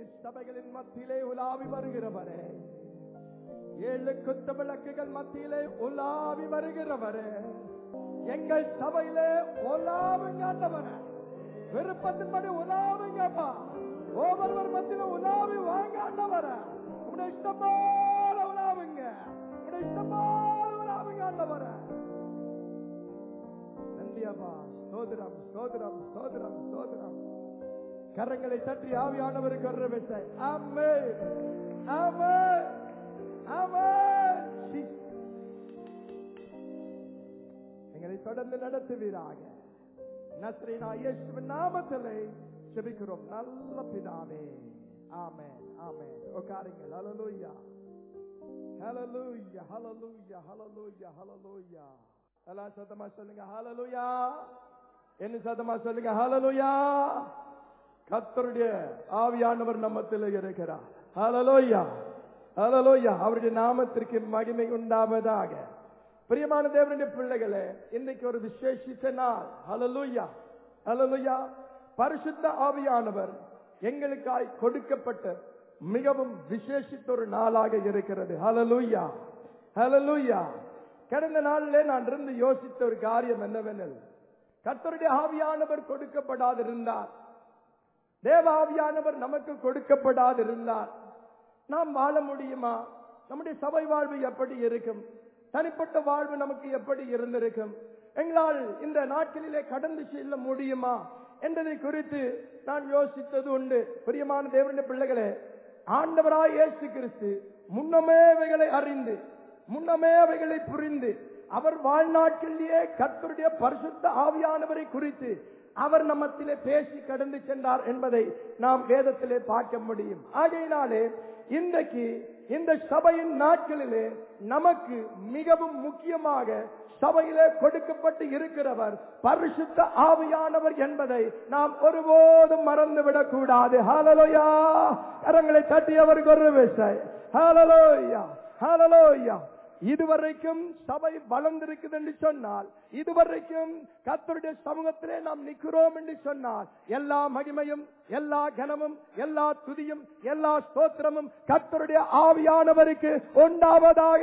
சபைகளின் மத்தியிலே உலாவி வருகிறவரே ஏழு குத்த விளக்குகள் மத்தியிலே உலாவி வருகிறவரே எங்கள் சபையிலே உலாவுங்க ஆண்டவரே விருப்பத்தின்படி உலாவுங்கப்பா ஒவ்வொருவர் மத்தியில உலாவி வாங்க ஆண்டவரே உடைய இஷ்டம் போல உலாவுங்க உடைய இஷ்டம் போல உலாவுங்க ஆண்டவரே நன்றியப்பா ஸ்தோத்திரம் ஸ்தோத்திரம் ஸ்தோத்திரம் ஸ்தோத்திரம் கரங்களை தட்டி ஆவியானவருக்கு வர்ற விசை ஆமே ஆமே ஆமே எங்களை தொடர்ந்து நடத்துவீராக நஸ்ரீனா இயேசுவின் நாமத்திலே செபிக்கிறோம் நல்ல பிதாவே ஆமென் ஆமென் உட்காருங்கள் ஹalleluya ஹalleluya ஹalleluya ஹalleluya ஹalleluya எல்லாம் சத்தமா சொல்லுங்க ஹalleluya என்ன சத்தமா சொல்லுங்க ஹalleluya கர்த்தருடைய ஆவியானவர் நம்மத்தில் இருக்கிறார் ஹalleluya ஹalleluya அவருடைய நாமத்திற்கு மகிமை உண்டாவதாக பிரியமான தேவனுடைய பிள்ளைகளே இன்னைக்கு ஒரு விசேஷித்த நாள் ஹalleluya ஹalleluya பரிசுத்த ஆவியானவர் எங்களுக்காய் கொடுக்கப்பட்ட மிகவும் விசேஷித்த ஒரு நாளாக இருக்கிறது ஹalleluya ஹalleluya கடந்த நாளிலே நான் இருந்து யோசித்த ஒரு காரியம் என்னவெனில் கர்த்தருடைய ஆவியானவர் கொடுக்கப்படாதிருந்தார் தேவ ஆவியானவர் நமக்கு கொடுக்கப்படாதிருந்தார் நாம் வாழ முடியுமா நம்முடைய சபை வாழ்வு எப்படி இருக்கும் தனிப்பட்ட வாழ்வு நமக்கு எப்படி இருந்திருக்கும் எங்களால் இந்த நாட்களிலே கடந்து செல்ல முடியுமா என்பதை குறித்து நான் யோசித்தது உண்டு பிரியமான தேவனுடைய பிள்ளைகளே ஆண்டவராய் இயேசு கிறிஸ்து முன்னமே அவைகளை அறிந்து முன்னமே அவைகளை புரிந்து அவர் வாழ்நாட்களிலேயே கர்த்தருடைய பரிசுத்த ஆவியானவரை குறித்து அவர் நம்மத்திலே பேசி கடந்து சென்றார் என்பதை நாம் வேதத்திலே பார்க்க முடியும் ஆகையினாலே இன்றைக்கு இந்த சபையின் நாட்களிலே நமக்கு மிகவும் முக்கியமாக சபையிலே கொடுக்கப்பட்டு இருக்கிறவர் பரிசுத்த ஆவியானவர் என்பதை நாம் ஒருபோதும் மறந்துவிடக் கூடாது ஹalleluya கரங்களை தட்டியவருக்கு ஒரு விசை ஹalleluya ஹalleluya இதுவரைக்கும் சபை வளர்ந்திருக்குது என்று சொன்னால் இதுவரைக்கும் கர்த்தருடைய சமூகத்திலே நாம் நிற்கிறோம் என்று சொன்னால் எல்லா மகிமையும் எல்லா கனமும் எல்லா துதியும் எல்லா ஸ்தோத்திரமும் கர்த்தருடைய ஆவியானவருக்கு உண்டாவதாக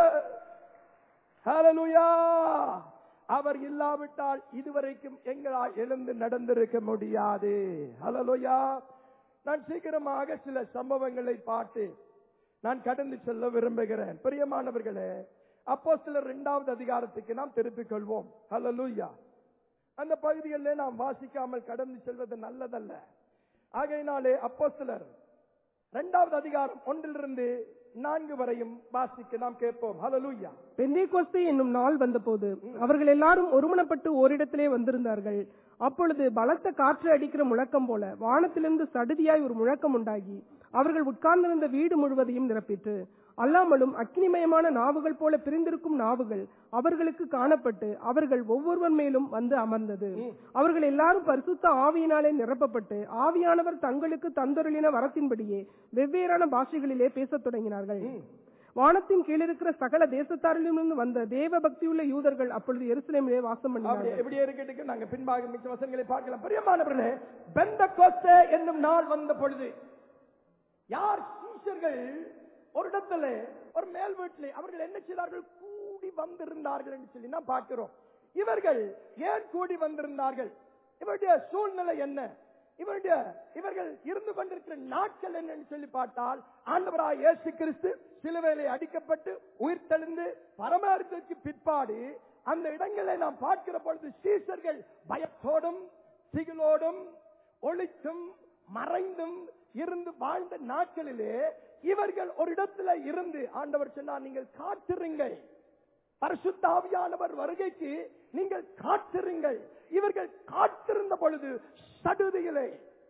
ஹalleluya அவர் இல்லாவிட்டால் இதுவரைக்கும் எங்களால் எழுந்து நடந்திருக்க முடியாது ஹalleluya நான் சீக்கிரமாக சில சம்பவங்களை பார்த்து நான் கடந்து செல்ல விரும்புகிறேன் பிரியமானவர்களே அப்போ சிலர் இரண்டாவது அதிகாரத்துக்கு நாம் திருப்பிக் கொள்வோம் ஹalleluya அந்த பகுதிகளில் நாம் வாசிக்காமல் கடந்து செல்வது நல்லதல்ல ஆகையினாலே அப்போ சிலர் இரண்டாவது அதிகாரம் ஒன்றிலிருந்து நான்கு வரையும் வாசிக்க நாம் கேட்போம் ஹalleluya பெந்தேகோஸ்தே என்னும் நாள் வந்தபோது அவர்கள் எல்லாரும் ஒருமனப்பட்டு ஓரிடத்திலே வந்திருந்தார்கள் அப்பொழுது பலத்த காற்று அடிக்கிற முழக்கம் போல வானத்திலிருந்து சடுதியாய் ஒரு முழக்கம் உண்டாகி அவர்கள் உட்கார்ந்திருந்த வீடு முழுவதையும் நிரப்பிற்று அல்லாமலும் அக்கினிமயமான நாவுகள் போல பிரிந்திருக்கும் நாவுகள் அவர்களுக்கு காணப்பட்டு அவர்கள் ஒவ்வொருவர் மேலும் வந்து அமர்ந்தது அவர்கள் எல்லாரும் பரிசுத்த ஆவியினாலே நிரப்பப்பட்டு ஆவியானவர் தங்களுக்கு தந்தருளின வரத்தின்படியே வெவ்வேறான பாஷைகளிலே பேசத் தொடங்கினார்கள் வானத்தின் கீழிருக்கிற சகல தேசத்தாரிலிருந்து வந்த தேவ பக்தியுள்ள யூதர்கள் அப்பொழுது எருசலேமிலே வாசம் அப்படி பண்ணினார்கள் எப்படி இருக்கட்டுக்கு நாங்க பின்பாக மிச்ச வசனங்களை பார்க்கலாம் பிரியமானவர்களே பெந்த கோஸ்தே என்னும் நாள் வந்த பொழுது யார் சீஷர்கள் ஒரு இடத்துல ஒரு மேல் வீட்டிலே அவர்கள் என்ன செய்தார்கள் கூடி வந்திருந்தார்கள் என்று சொல்லி நாம் பார்க்கிறோம் இவர்கள் ஏன் கூடி வந்திருந்தார்கள் இவருடைய சூழ்நிலை என்ன இவருடைய இவர்கள் இருந்து கொண்டிருக்கிற நாட்கள் என்னன்னு சொல்லி பார்த்தால் ஆண்டவராய் இயேசு கிறிஸ்து சிலுவையிலே அடிக்கப்பட்டு உயிர் தெளிந்து பரமாரத்திற்கு பிற்பாடு அந்த இடங்களை நாம் பார்க்கிற பொழுது சீசர்கள் பயத்தோடும் திகிலோடும் ஒளித்தும் மறைந்தும் இருந்து வாழ்ந்த நாட்களிலே இவர்கள் ஒரு இடத்துல இருந்து ஆண்டவர் சொன்னார் நீங்கள் காத்திருங்கள் பரிசுத்த ஆவியானவர் வருகைக்கு நீங்கள் காத்திருங்கள் இவர்கள் காத்திருந்த பொழுது சடுதியிலே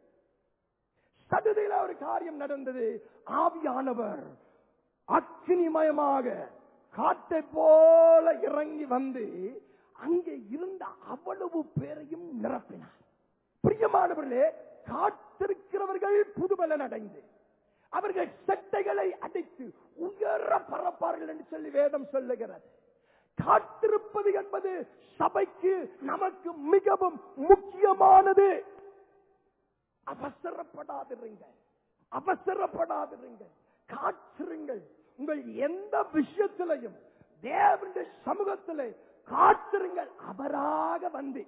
சடுதியில ஒரு காரியம் நடந்தது ஆவியானவர் அக்னிமயமாக காற்றை போல இறங்கி வந்து அங்கே இருந்த அவ்வளவு பேரையும் நிரப்பினார் பிரியமானவர்களே காத்திருக்கிறவர்கள் புதுபலன் அடைந்து அவர்கள் சட்டைகளை அடித்து உயர பரப்பார்கள் என்று சொல்லி வேதம் சொல்லுகிறது காத்திருப்பது என்பது சபைக்கு நமக்கு மிகவும் முக்கியமானது அவசரப்படாதிருங்க அவசரப்படாதிருங்கள் காத்திருங்கள் உங்கள் எந்த விஷயத்திலையும் தேவனுடைய சமூகத்திலே காத்திருங்கள் அவராக வந்து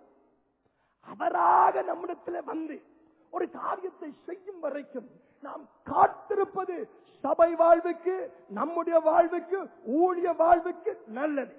அவராக நம்மிடத்தில் வந்து ஒரு காரியத்தை செய்யும் வரைக்கும் நாம் காத்திருப்பது சபை வாழ்வுக்கு நம்முடைய வாழ்வுக்கு ஊழிய வாழ்வுக்கு நல்லது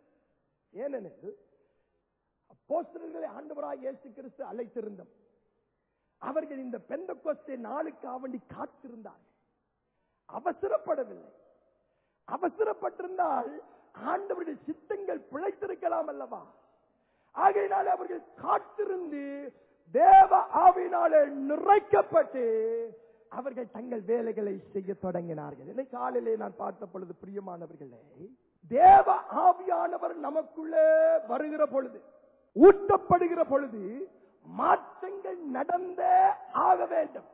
ஏனெனில் அப்போஸ்தலர்களை ஆண்டவராய் இயேசு கிறிஸ்து அழைத்திருந்தோம் அவர்கள் இந்த பெந்தகோஸ்தே நாளுக்கு அவண்டி காத்திருந்தார்கள் அவசரப்படவில்லை அவசரப்பட்டிருந்தால் ஆண்டவருடைய சித்தங்கள் பிழைத்திருக்கலாம் அல்லவா ஆகையினாலே அவர்கள் காத்திருந்து தேவ ஆவினாலே நிறைக்கப்பட்டு அவர்கள் தங்கள் வேலைகளை செய்ய தொடங்கினார்கள் இன்னைக்கு காலையிலே நான் பார்த்த பொழுது பிரியமானவர்களே தேவ ஆவியானவர் நமக்குள்ளே வருகிற பொழுது ஊட்டப்படுகிற பொழுது மாற்றங்கள் நடந்தே ஆக வேண்டும்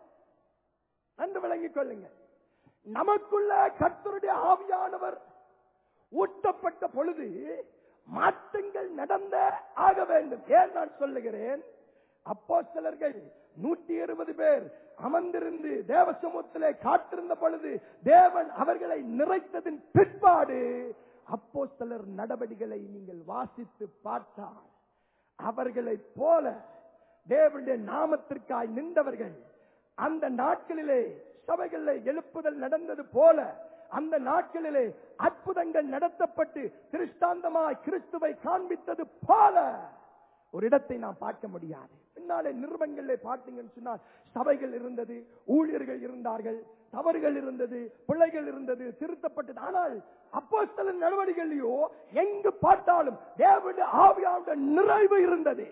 நன்று விளங்கிக் கொள்ளுங்கள் நமக்குள்ள கர்த்தருடைய ஆவியானவர் ஊட்டப்பட்ட பொழுது மாற்றங்கள் நடந்த ஆக வேண்டும் ஏன் நான் சொல்லுகிறேன் அப்போ சிலர்கள் நூற்றி இருபது பேர் அமர்ந்திருந்து தேவ சமூகத்திலே காத்திருந்த பொழுது தேவன் அவர்களை நிறைத்ததின் பிற்பாடு அப்போ சிலர் நடவடிக்கைகளை நீங்கள் வாசித்து பார்த்தால் அவர்களைப் போல தேவனுடைய நாமத்திற்காய் நின்றவர்கள் அந்த நாட்களிலே சபைகளில் எழுப்புதல் நடந்தது போல அந்த நாட்களிலே அற்புதங்கள் நடத்தப்பட்டு திருஷ்டாந்தமாய் கிறிஸ்துவை காண்பித்தது போல ஒரு இடத்தை நாம் பார்க்க முடியாது பின்னாலே நிறுவனங்களிலே பார்த்தீங்கன்னு சொன்னால் சபைகள் இருந்தது ஊழியர்கள் இருந்தார்கள் தவறுகள் இருந்தது பிள்ளைகள் இருந்தது திருத்தப்பட்டது ஆனால் அப்போஸ்தலன் நடவடிக்கையிலையோ எங்கு பார்த்தாலும் தேவனுடைய ஆவியாவுடைய நிறைவு இருந்தது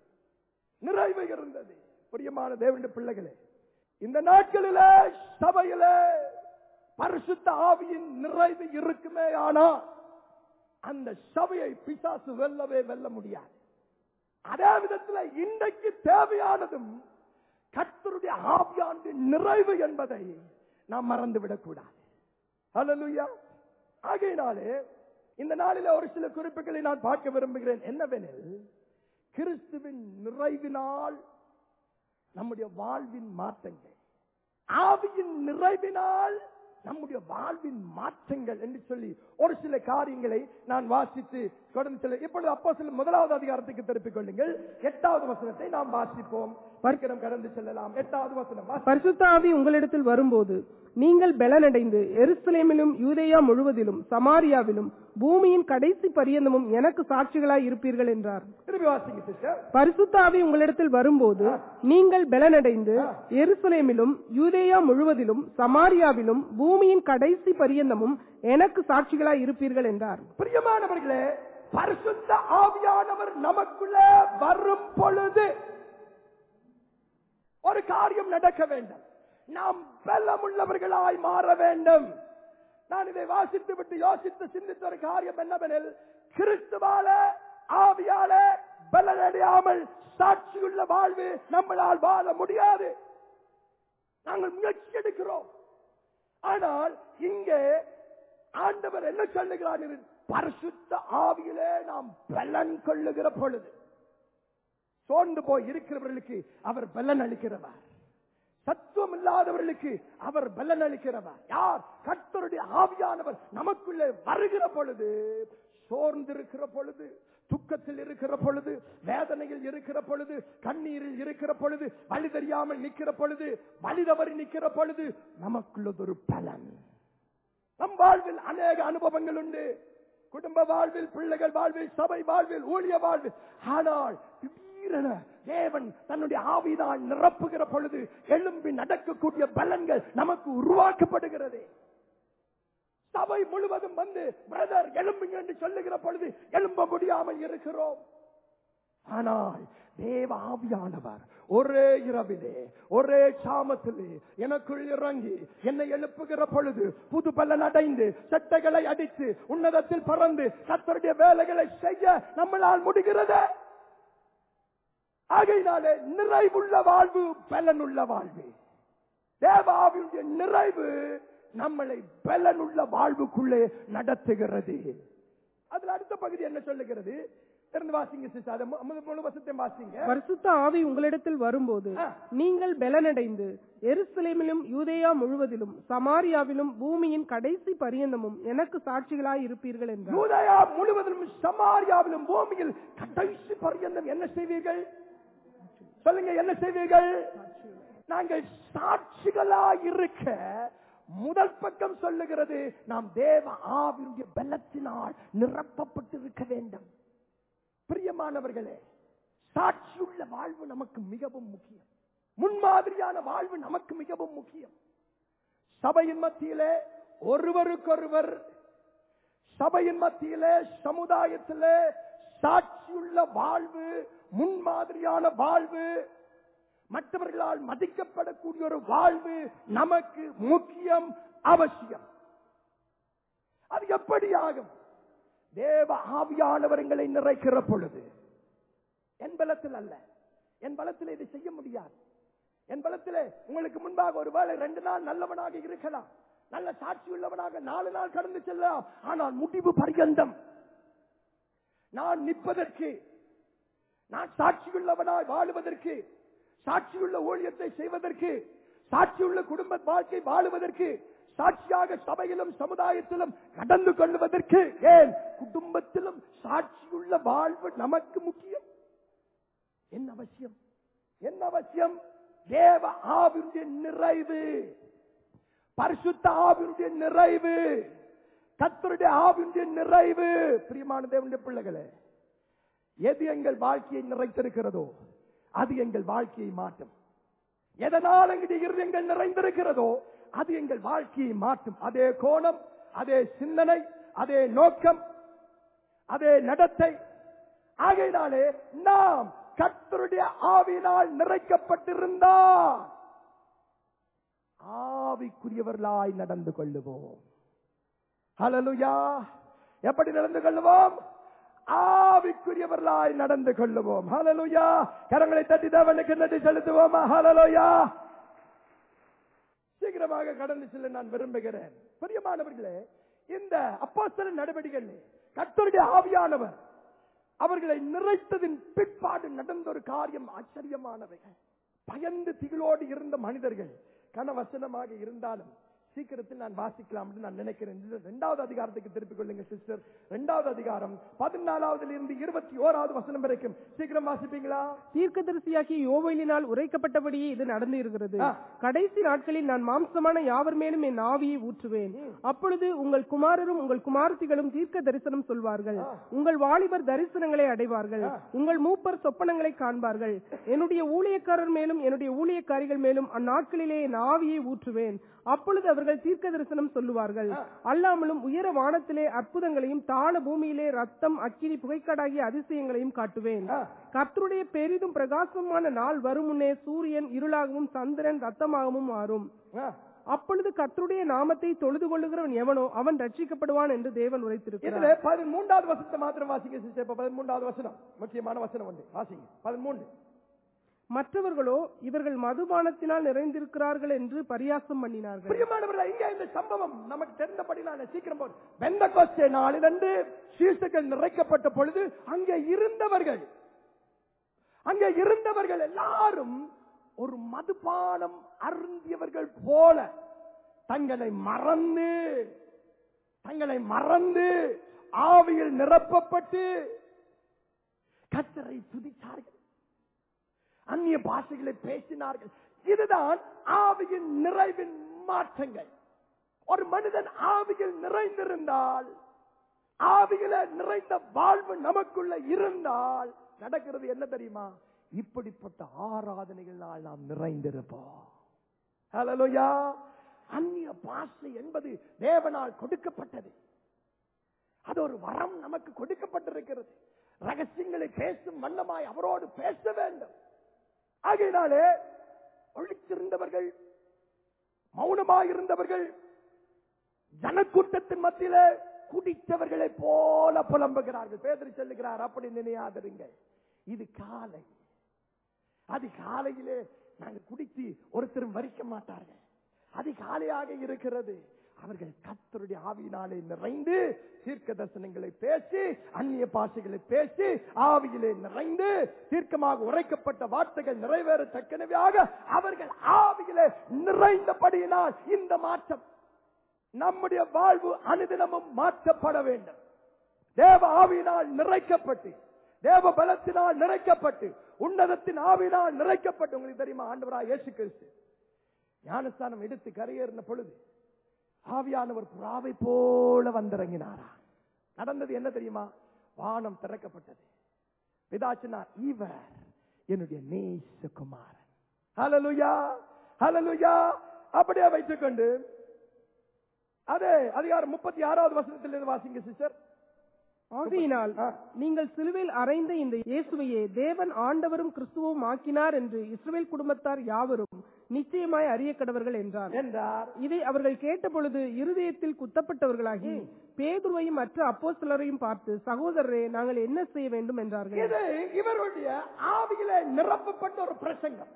நிறைவு இருந்தது பிரியமான தேவனுடைய பிள்ளைகளே இந்த நாட்களிலே சபையிலே பரிசுத்த ஆவியின் நிறைவு இருக்குமே ஆனா அந்த சபையை பிசாசு வெல்லவே வெல்ல முடியாது அதே விதத்தில் இன்றைக்கு தேவையானதும் கர்த்தருடைய ஆவியாண்டு நிறைவு என்பதை நாம் மறந்துவிடக் கூடாது ஹalleluya ஆகையினாலே இந்த நாளிலே ஒரு சில குறிப்புகளை நான் பார்க்க விரும்புகிறேன் என்னவெனில் கிறிஸ்துவின் நிறைவினால் நம்முடைய வாழ்வின் மாற்றங்கள் ஆவியின் நிறைவினால் நம்முடைய வாழ்வின் மாற்றங்கள் என்று சொல்லி ஒரு சில காரியங்களை நான் வாசித்து தொடர்ந்து செல்ல இப்பொழுது அப்போ சில முதலாவது அதிகாரத்துக்கு திருப்பிக் கொள்ளுங்கள் எட்டாவது வசனத்தை நாம் வாசிப்போம் பரிக்கிறம் கடந்து செல்லலாம் எட்டாவது வசனம் வாசி- பரிசுத்த ஆவி உங்களிடத்தில் வரும்போது நீங்கள் பெலனடைந்து எருசலேமிலும் யூதேயா முழுவதிலும் சமாரியாவிலும் பூமியின் கடைசி பரியந்தமும் எனக்கு சாட்சிகளாய் இருப்பீர்கள் என்றார் திருப்பி வாசிங்க சிஸ்டர் பரிசுத்த ஆவி உங்களிடத்தில் வரும்போது நீங்கள் பெலனடைந்து எருசலேமிலும் யூதேயா முழுவதிலும் சமாரியாவிலும் பூமியின் கடைசி பரியந்தமும் எனக்கு சாட்சிகளாய் இருப்பீர்கள் என்றார் பிரியமானவர்களே பரிசுத்த ஆவியானவர் நமக்குள்ள வரும் பொழுது ஒரு காரியம் நடக்க வேண்டும் நாம் பலமுள்ளவர்களாய் மாற வேண்டும் நான் இதை வாசித்து விட்டு யோசித்து சிந்தித்த ஒரு காரியம் என்னவெனில் கிறிஸ்துவால ஆவியால பலனடையாமல் சாட்சியுள்ள வாழ்வு நம்மளால் வாழ முடியாது நாங்கள் முயற்சி எடுக்கிறோம் ஆனால் இங்கே ஆண்டவர் என்ன சொல்லுகிறார் என்று பரிசுத்த ஆவியிலே நாம் பலன் கொள்ளுகிற பொழுது சோர்ந்து போய் இருக்கிறவர்களுக்கு அவர் பலன் அளிக்கிறவர் சத்துவம் இல்லாதவர்களுக்கு அவர் பலன் அளிக்கிறவர் யார் கர்த்தருடைய ஆவியானவர் நமக்குள்ளே வருகிற பொழுது சோர்ந்திருக்கிற பொழுது துக்கத்தில் இருக்கிற பொழுது வேதனையில் இருக்கிற பொழுது கண்ணீரில் இருக்கிற பொழுது வழி தெரியாமல் நிற்கிற பொழுது வழி தவறி நிற்கிற பொழுது நமக்குள்ளது ஒரு பலன் நம் வாழ்வில் அநேக அனுபவங்கள் உண்டு குடும்ப வாழ்வில் பிள்ளைகள் வாழ்வில் சபை வாழ்வில் ஊழிய வாழ்வில் ஆனால் திடீரென தேவன் தன்னுடைய ஆவிதான் நிரப்புகிற பொழுது எழும்பி நடக்கக்கூடிய பலன்கள் நமக்கு உருவாக்கப்படுகிறது சபை முழுவதும் வந்து பிரதர் எழும்புங்க என்று சொல்லுகிற பொழுது எழும்ப முடியாமல் இருக்கிறோம் ஆனால் தேவ ஆவியானவர் ஒரே இரவிலே ஒரே சாமத்திலே எனக்குள் இறங்கி என்னை எழுப்புகிற பொழுது புது பலன் அடைந்து சட்டைகளை அடித்து உன்னதத்தில் பறந்து கத்தருடைய வேலைகளை செய்ய நம்மளால் முடிகிறது ஆகையினாலே நிறைவுள்ள வாழ்வு பலனுள்ள வாழ்வு தேவ ஆவியுடைய நிறைவு நம்மளை பலனுள்ள வாழ்வுக்குள்ளே நடத்துகிறது அதுல அடுத்த பகுதி என்ன சொல்லுகிறது இருந்து வாசிங்க சிஸ்டர் அதை மு- முழு முழு வசத்தையும் வாசிங்க பரிசுத்த ஆவி உங்களிடத்தில் வரும்போது ஆ. நீங்கள் பெலனடைந்து எருசலேமிலும் யூதேயா முழுவதிலும் சமாரியாவிலும் பூமியின் கடைசி பரியந்தமும் எனக்கு சாட்சிகளாய் இருப்பீர்கள் என்றார் யூதயா முழுவதிலும் சமாரியாவிலும் பூமியில் கடைசி பரியந்தம் என்ன செய்வீர்கள் சொல்லுங்க என்ன செய்வீர்கள் நாங்கள் சாட்சிகளா இருக்க முதல் பக்கம் சொல்லுகிறது நாம் தேவ ஆவியுடைய பலத்தினால் நிரப்பப்பட்டிருக்க வேண்டும் பிரியமானவர்களே சாட்சியுள்ள வாழ்வு நமக்கு மிகவும் முக்கியம் முன்மாதிரியான வாழ்வு நமக்கு மிகவும் முக்கியம் சபையின் மத்தியிலே ஒருவருக்கொருவர் சபையின் மத்தியிலே சமுதாயத்திலே சாட்சியுள்ள வாழ்வு முன்மாதிரியான வாழ்வு மற்றவர்களால் மதிக்கப்படக்கூடிய ஒரு வாழ்வு நமக்கு முக்கியம் அவசியம் அது எப்படி ஆகும் தேவ ஆவியானவர்களை நிறைக்கிற பொழுது என் பலத்தில் அல்ல என் பலத்தில் இதை செய்ய முடியாது என் பலத்திலே உங்களுக்கு முன்பாக ஒரு வேளை ரெண்டு நாள் நல்லவனாக இருக்கலாம் நல்ல சாட்சி உள்ளவனாக நாலு நாள் கடந்து செல்லலாம் ஆனால் முடிவு பரியந்தம் நான் நிற்பதற்கு நான் சாட்சியுள்ளவனாய் வாழுவதற்கு சாட்சியுள்ள ஊழியத்தை செய்வதற்கு சாட்சியுள்ள குடும்ப வாழ்க்கை வாழுவதற்கு சாட்சியாக சபையிலும் சமுதாயத்திலும் நடந்து கொள்வதற்கு ஏன் குடும்பத்திலும் சாட்சியுள்ள வாழ்வு நமக்கு முக்கியம் என்ன அவசியம் என்ன அவசியம் தேவ ஆவியுடைய நிறைவு பரிசுத்த ஆவியுடைய நிறைவு கத்தருடைய ஆவியுடைய நிறைவு பிரியமான தேவனுடைய பிள்ளைகளே எது எங்கள் வாழ்க்கையை நிறைத்திருக்கிறதோ அது எங்கள் வாழ்க்கையை மாற்றும் எதனால் எங்களுடைய இருதயங்கள் நிறைந்திருக்கிறதோ அது எங்கள் வாழ்க்கையை மாற்றும் அதே கோணம் அதே சிந்தனை அதே நோக்கம் அதே நடத்தை ஆகையினாலே நாம் கர்த்தருடைய ஆவியினால் நிறைக்கப்பட்டிருந்தால் ஆவிக்குரியவர்களாய் நடந்து கொள்ளுவோம் ஹalleluya எப்படி நடந்து கொள்ளுவோம் ஆவிக்குரியவர்களாய் நடந்து கொள்ளுவோம் ஹalleluya கரங்களை தட்டி தேவனுக்கு நன்றி செலுத்துவோமா ஹalleluya சீக்கிரமாக கடந்து செல்ல நான் விரும்புகிறேன் பிரியமானவர்களே இந்த அப்போஸ்தல நடவடிக்கைகள் கர்த்தருடைய ஆவியானவர் அவர்களை நிறைத்ததின் பிற்பாடு நடந்த ஒரு காரியம் ஆச்சரியமானவைகள் பயந்து திகிலோடு இருந்த மனிதர்கள் கனவசனமாக இருந்தாலும் சீக்கிரத்தில் நான் வாசிக்கலாம் என்று நான் நினைக்கிறேன் இது இரண்டாவது அதிகாரத்துக்கு திருப்பிக் கொள்ளுங்க சிஸ்டர் இரண்டாவது அதிகாரம் பதினாலாவதுல இருந்து இருபத்தி ஓராவது வசனம் வரைக்கும் சீக்கிரம் வாசிப்பீங்களா தீர்க்கதரிசியாகிய யோவேலினால் உரைக்கப்பட்டபடியே இது நடந்து இருக்கிறது ஆ. கடைசி நாட்களில் நான் மாம்சமான யாவர் மேலும் என் ஆவியை ஊற்றுவேன் அப்பொழுது உங்கள் குமாரரும் உங்கள் குமாரத்திகளும் தீர்க்க தரிசனம் சொல்வார்கள் உங்கள் வாலிபர் தரிசனங்களை அடைவார்கள் உங்கள் மூப்பர் சொப்பனங்களை காண்பார்கள் என்னுடைய ஊழியக்காரர் மேலும் என்னுடைய ஊழியக்காரிகள் மேலும் அந்நாட்களிலே என் ஆவியை ஊற்றுவேன் அப்பொழுது அவர்கள் தீர்க்க தரிசனம் சொல்லுவார்கள் அல்லாமலும் உயர வானத்திலே அற்புதங்களையும் தாழ பூமியிலே ரத்தம் அக்கினி புகைக்காடாகிய அதிசயங்களையும் காட்டுவேன் ஆ. கர்த்தருடைய பெரிதும் பிரகாசமான நாள் வரும் முன்னே சூரியன் இருளாகவும் சந்திரன் ரத்தமாகவும் மாறும் ஆ. அப்பொழுது கர்த்தருடைய நாமத்தை தொழுது கொள்ளுகிறவன் எவனோ அவன் ரட்சிக்கப்படுவான் என்று தேவன் உரைத்திருக்கிறார் இதுல பதிமூன்றாவது வசனத்தை மாத்திரம் வாசிங்க சிஸ்டர் இப்ப பதிமூன்றாவது வசனம் முக்கியமான வசனம் வந்து வாசிங்க பதிமூன்று மற்றவர்களோ இவர்கள் மதுபானத்தினால் நிறைந்திருக்கிறார்கள் என்று பரியாசம் பண்ணினார்கள் பிரியமானவர்களே இங்க இந்த சம்பவம் நமக்கு தெரிந்தபடி நான் சீக்கிரம் போய் பெந்தகோஸ்தே நாளிலிருந்து சீசுகள் நிறைக்கப்பட்ட பொழுது அங்கே இருந்தவர்கள் அங்கே இருந்தவர்கள் எல்லாரும் ஒரு மதுபானம் அருந்தியவர்கள் போல தங்களை மறந்து தங்களை மறந்து ஆவியில் நிரப்பப்பட்டு கத்தரை துதித்தார்கள் அந்நிய பாஷைகளை பேசினார்கள் இதுதான் ஆவியின் நிறைவின் மாற்றங்கள் ஒரு மனிதன் ஆவியில் நிறைந்திருந்தால் ஆவியில நிறைந்த வாழ்வு நமக்குள்ள இருந்தால் நடக்கிறது என்ன தெரியுமா இப்படிப்பட்ட ஆராதனைகளால் நாம் நிறைந்திருப்போம் ஹalleluya அந்நிய பாஷை என்பது தேவனால் கொடுக்கப்பட்டது அது ஒரு வரம் நமக்கு கொடுக்கப்பட்டிருக்கிறது ரகசியங்களை பேசும் வண்ணமாய் அவரோடு பேச வேண்டும் ஆகையினாலே ஒழிச்சிருந்தவர்கள் மௌனமாயிருந்தவர்கள் ஜனக்கூட்டத்தின் மத்தியிலே குடித்தவர்களை போல புலம்புகிறார்கள் பேதறி சொல்லுகிறார் அப்படி நினையாதிருங்கள் இது காலை அது காலையிலே நாங்கள் குடித்து ஒருத்தரும் வரிக்க மாட்டார்கள் அது காலையாக இருக்கிறது அவர்கள் கர்த்தருடைய ஆவியினாலே நிறைந்து தீர்க்க தரிசனங்களை பேசி அந்நிய பாஷைகளை பேசி ஆவியிலே நிறைந்து தீர்க்கமாக உரைக்கப்பட்ட வார்த்தைகள் நிறைவேறத்தக்கனவையாக அவர்கள் ஆவியிலே நிறைந்தபடியினால் இந்த மாற்றம் நம்முடைய வாழ்வு அனுதினமும் மாற்றப்பட வேண்டும் தேவ ஆவியினால் நிறைக்கப்பட்டு தேவ பலத்தினால் நிறைக்கப்பட்டு உன்னதத்தின் ஆவியினால் நிறைக்கப்பட்டு உங்களுக்கு தெரியுமா ஆண்டவரா இயேசு கிறிஸ்து ஞானஸ்தானம் எடுத்து கரையேறின பொழுது ஆவியானவர் புறாவை போல வந்திறங்கினாரா நடந்தது என்ன தெரியுமா வானம் திறக்கப்பட்டது பிதாச்சினா இவர் என்னுடைய நேசகுமாரன் ஹalleluya ஹalleluya அப்படியே வைத்துக்கொண்டு அதே அதிகாரம் முப்பத்தி ஆறாவது வசனத்திலிருந்து வாசிங்க சிஸ்டர் ஆகையினால் ஆ. நீங்கள் சிலுவையில் அறைந்த இந்த இயேசுவையே தேவன் ஆண்டவரும் கிறிஸ்துவும் ஆக்கினார் என்று இஸ்ரவேல் குடும்பத்தார் யாவரும் நிச்சயமாய் அறிய கடவர்கள் என்றார் என்றார் இதை அவர்கள் கேட்டபொழுது இருதயத்தில் குத்தப்பட்டவர்களாகி பேதுருவையும் மற்ற அப்போஸ்தலரையும் பார்த்து சகோதரரே நாங்கள் என்ன செய்ய வேண்டும் என்றார்கள் இது இவருடைய ஆவியில நிரப்பப்பட்ட ஒரு பிரசங்கம்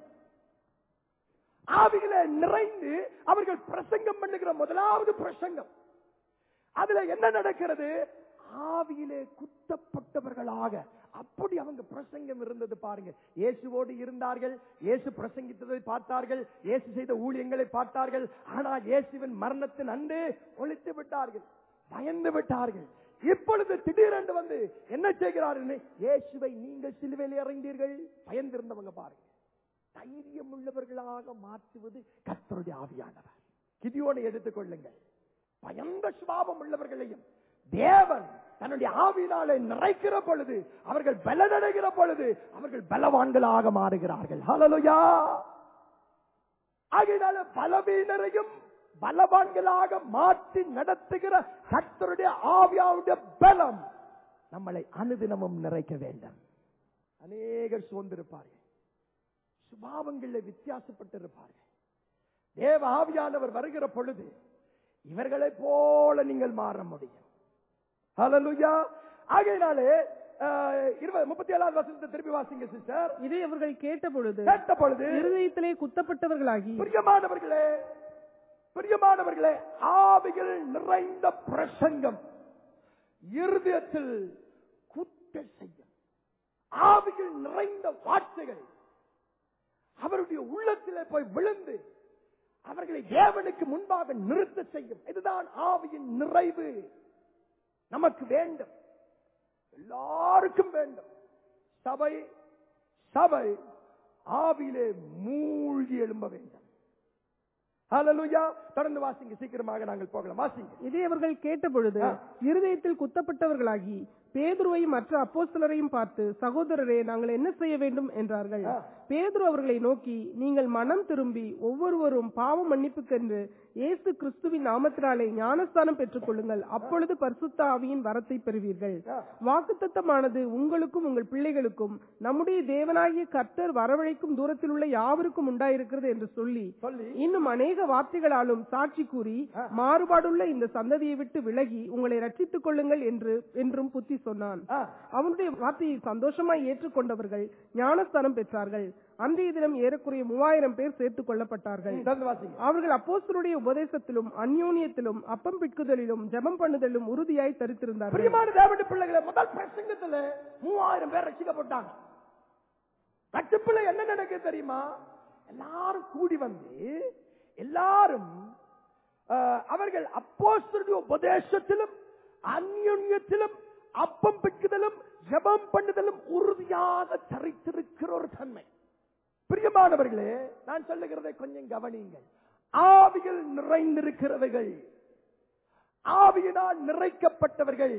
ஆவியில நிறைந்து அவர்கள் பிரசங்கம் பண்ணுகிற முதலாவது பிரசங்கம் அதுல என்ன நடக்கிறது ஆவியிலே குத்தப்பட்டவர்களாக அப்படி அவங்க பிரசங்கம் இருந்தது பாருங்க இயேசுவோடு இருந்தார்கள் இயேசு பிரசங்கித்ததை பார்த்தார்கள் இயேசு செய்த ஊழியங்களை பார்த்தார்கள் ஆனால் இயேசுவின் மரணத்தின் அன்று ஒழித்து விட்டார்கள் பயந்து விட்டார்கள் இப்பொழுது திடீரென்று வந்து என்ன செய்கிறார்கள் இயேசுவை நீங்கள் சிலுவையில் இறந்தீர்கள் பயந்திருந்தவங்க பாருங்க தைரியம் உள்ளவர்களாக மாற்றுவது கர்த்தருடைய ஆவியானவர் கிதியோனை எடுத்துக் கொள்ளுங்கள் பயந்த சுபாவம் உள்ளவர்களையும் தேவன் தன்னுடைய ஆவியினாலே நிறைக்கிற பொழுது அவர்கள் பலனடைகிற பொழுது அவர்கள் பலவான்களாக மாறுகிறார்கள் ஹalleluya ஆகையினால பலவீனரையும் பலவான்களாக மாற்றி நடத்துகிற கர்த்தருடைய ஆவியாவுடைய பலம் நம்மளை அனுதினமும் நிறைக்க வேண்டும் அநேகர் சோர்ந்திருப்பார்கள் சுபாவங்களில் வித்தியாசப்பட்டிருப்பார்கள் தேவ ஆவியானவர் வருகிற பொழுது இவர்களைப் போல நீங்கள் மாற முடியும் ஹalleluya ஆகையினாலே அஹ், இருபது முப்பத்தி ஏழாவது வசனத்தை திருப்பி வாசிங்க சிஸ்டர் இதை அவர்கள் கேட்டபொழுது கேட்ட பொழுது இருதயத்திலே குத்தப்பட்டவர்களாகி பிரியமானவர்களே பிரியமானவர்களே ஆவிகள் நிறைந்த பிரசங்கம் இருதயத்தில் குத்த செய்யும் ஆவிகள் நிறைந்த வார்த்தைகள் அவருடைய உள்ளத்திலே போய் விழுந்து அவர்களை தேவனுக்கு முன்பாக நிறுத்த செய்யும் இதுதான் ஆவியின் நிறைவு நமக்கு வேண்டும் எல்லாருக்கும் வேண்டும் சபை சபை ஆவியிலே மூழ்கி எழும்ப வேண்டும் ஹalleluya தொடர்ந்து வாசிங்க சீக்கிரமாக நாங்கள் போகலாம் வாசிங்க இதை அவர்கள் கேட்டபொழுது ஆ. இருதயத்தில் குத்தப்பட்டவர்களாகி பேதுருவையும் மற்ற அப்போஸ்தலரையும் பார்த்து சகோதரரே நாங்கள் என்ன செய்ய வேண்டும் என்றார்கள் ஆ. பேதுரு அவர்களை நோக்கி நீங்கள் மனம் திரும்பி ஒவ்வொருவரும் பாவ மன்னிப்புக்கென்று இயேசு கிறிஸ்துவின் நாமத்தினாலே ஞானஸ்தானம் பெற்றுக் கொள்ளுங்கள் அப்பொழுது பரிசுத்த ஆவியின் வரத்தை பெறுவீர்கள் ஆ. வாக்குத்தத்தமானது உங்களுக்கும் உங்கள் பிள்ளைகளுக்கும் நம்முடைய தேவனாகிய கர்த்தர் வரவழைக்கும் தூரத்தில் உள்ள யாவருக்கும் உண்டாயிருக்கிறது என்று சொல்லி சொல்லி இன்னும் அநேக வார்த்தைகளாலும் சாட்சி கூறி ஆ. மாறுபாடுள்ள இந்த சந்ததியை விட்டு விலகி உங்களை ரட்சித்துக் கொள்ளுங்கள் என்று என்றும் புத்தி சொன்னான் ஆ, அவனுடைய வார்த்தையை சந்தோஷமாய் ஏற்றுக்கொண்டவர்கள் ஞானஸ்தானம் பெற்றார்கள் அன்றைய தினம் ஏறக்குறைய மூவாயிரம் பேர் சேர்த்துக் கொள்ளப்பட்டார்கள் தொடர்ந்து வாசிங்க அவர்கள் அப்போஸ்தலருடைய உபதேசத்திலும் அந்யோன்யத்திலும் அப்பம் பிட்குதலிலும் ஜெபம் பண்ணுதலும் உறுதியாய் தரித்திருந்தார்கள் பிரியமான தேவனுடைய பிள்ளைகளை முதல் பிரசங்கத்துல மூவாயிரம் பேர் ரசிக்கப்பட்டாங்க ரட்சிப்புல என்ன நடக்குது தெரியுமா எல்லாரும் கூடி வந்து எல்லாரும் அஹ், அவர்கள் அப்போஸ்தலருடைய உபதேசத்திலும் அந்யோன்யத்திலும் அப்பம் பிட்குதலும் ஜெபம் பண்ணுதலும் உறுதியாக தரித்திருக்கிற ஒரு தன்மை பிரியமானவர்களே நான் சொல்லுகிறதை கொஞ்சம் கவனியுங்கள் ஆவிகள் நிறைந்திருக்கிறவர்கள் ஆவியினால் நிறைக்கப்பட்டவர்கள்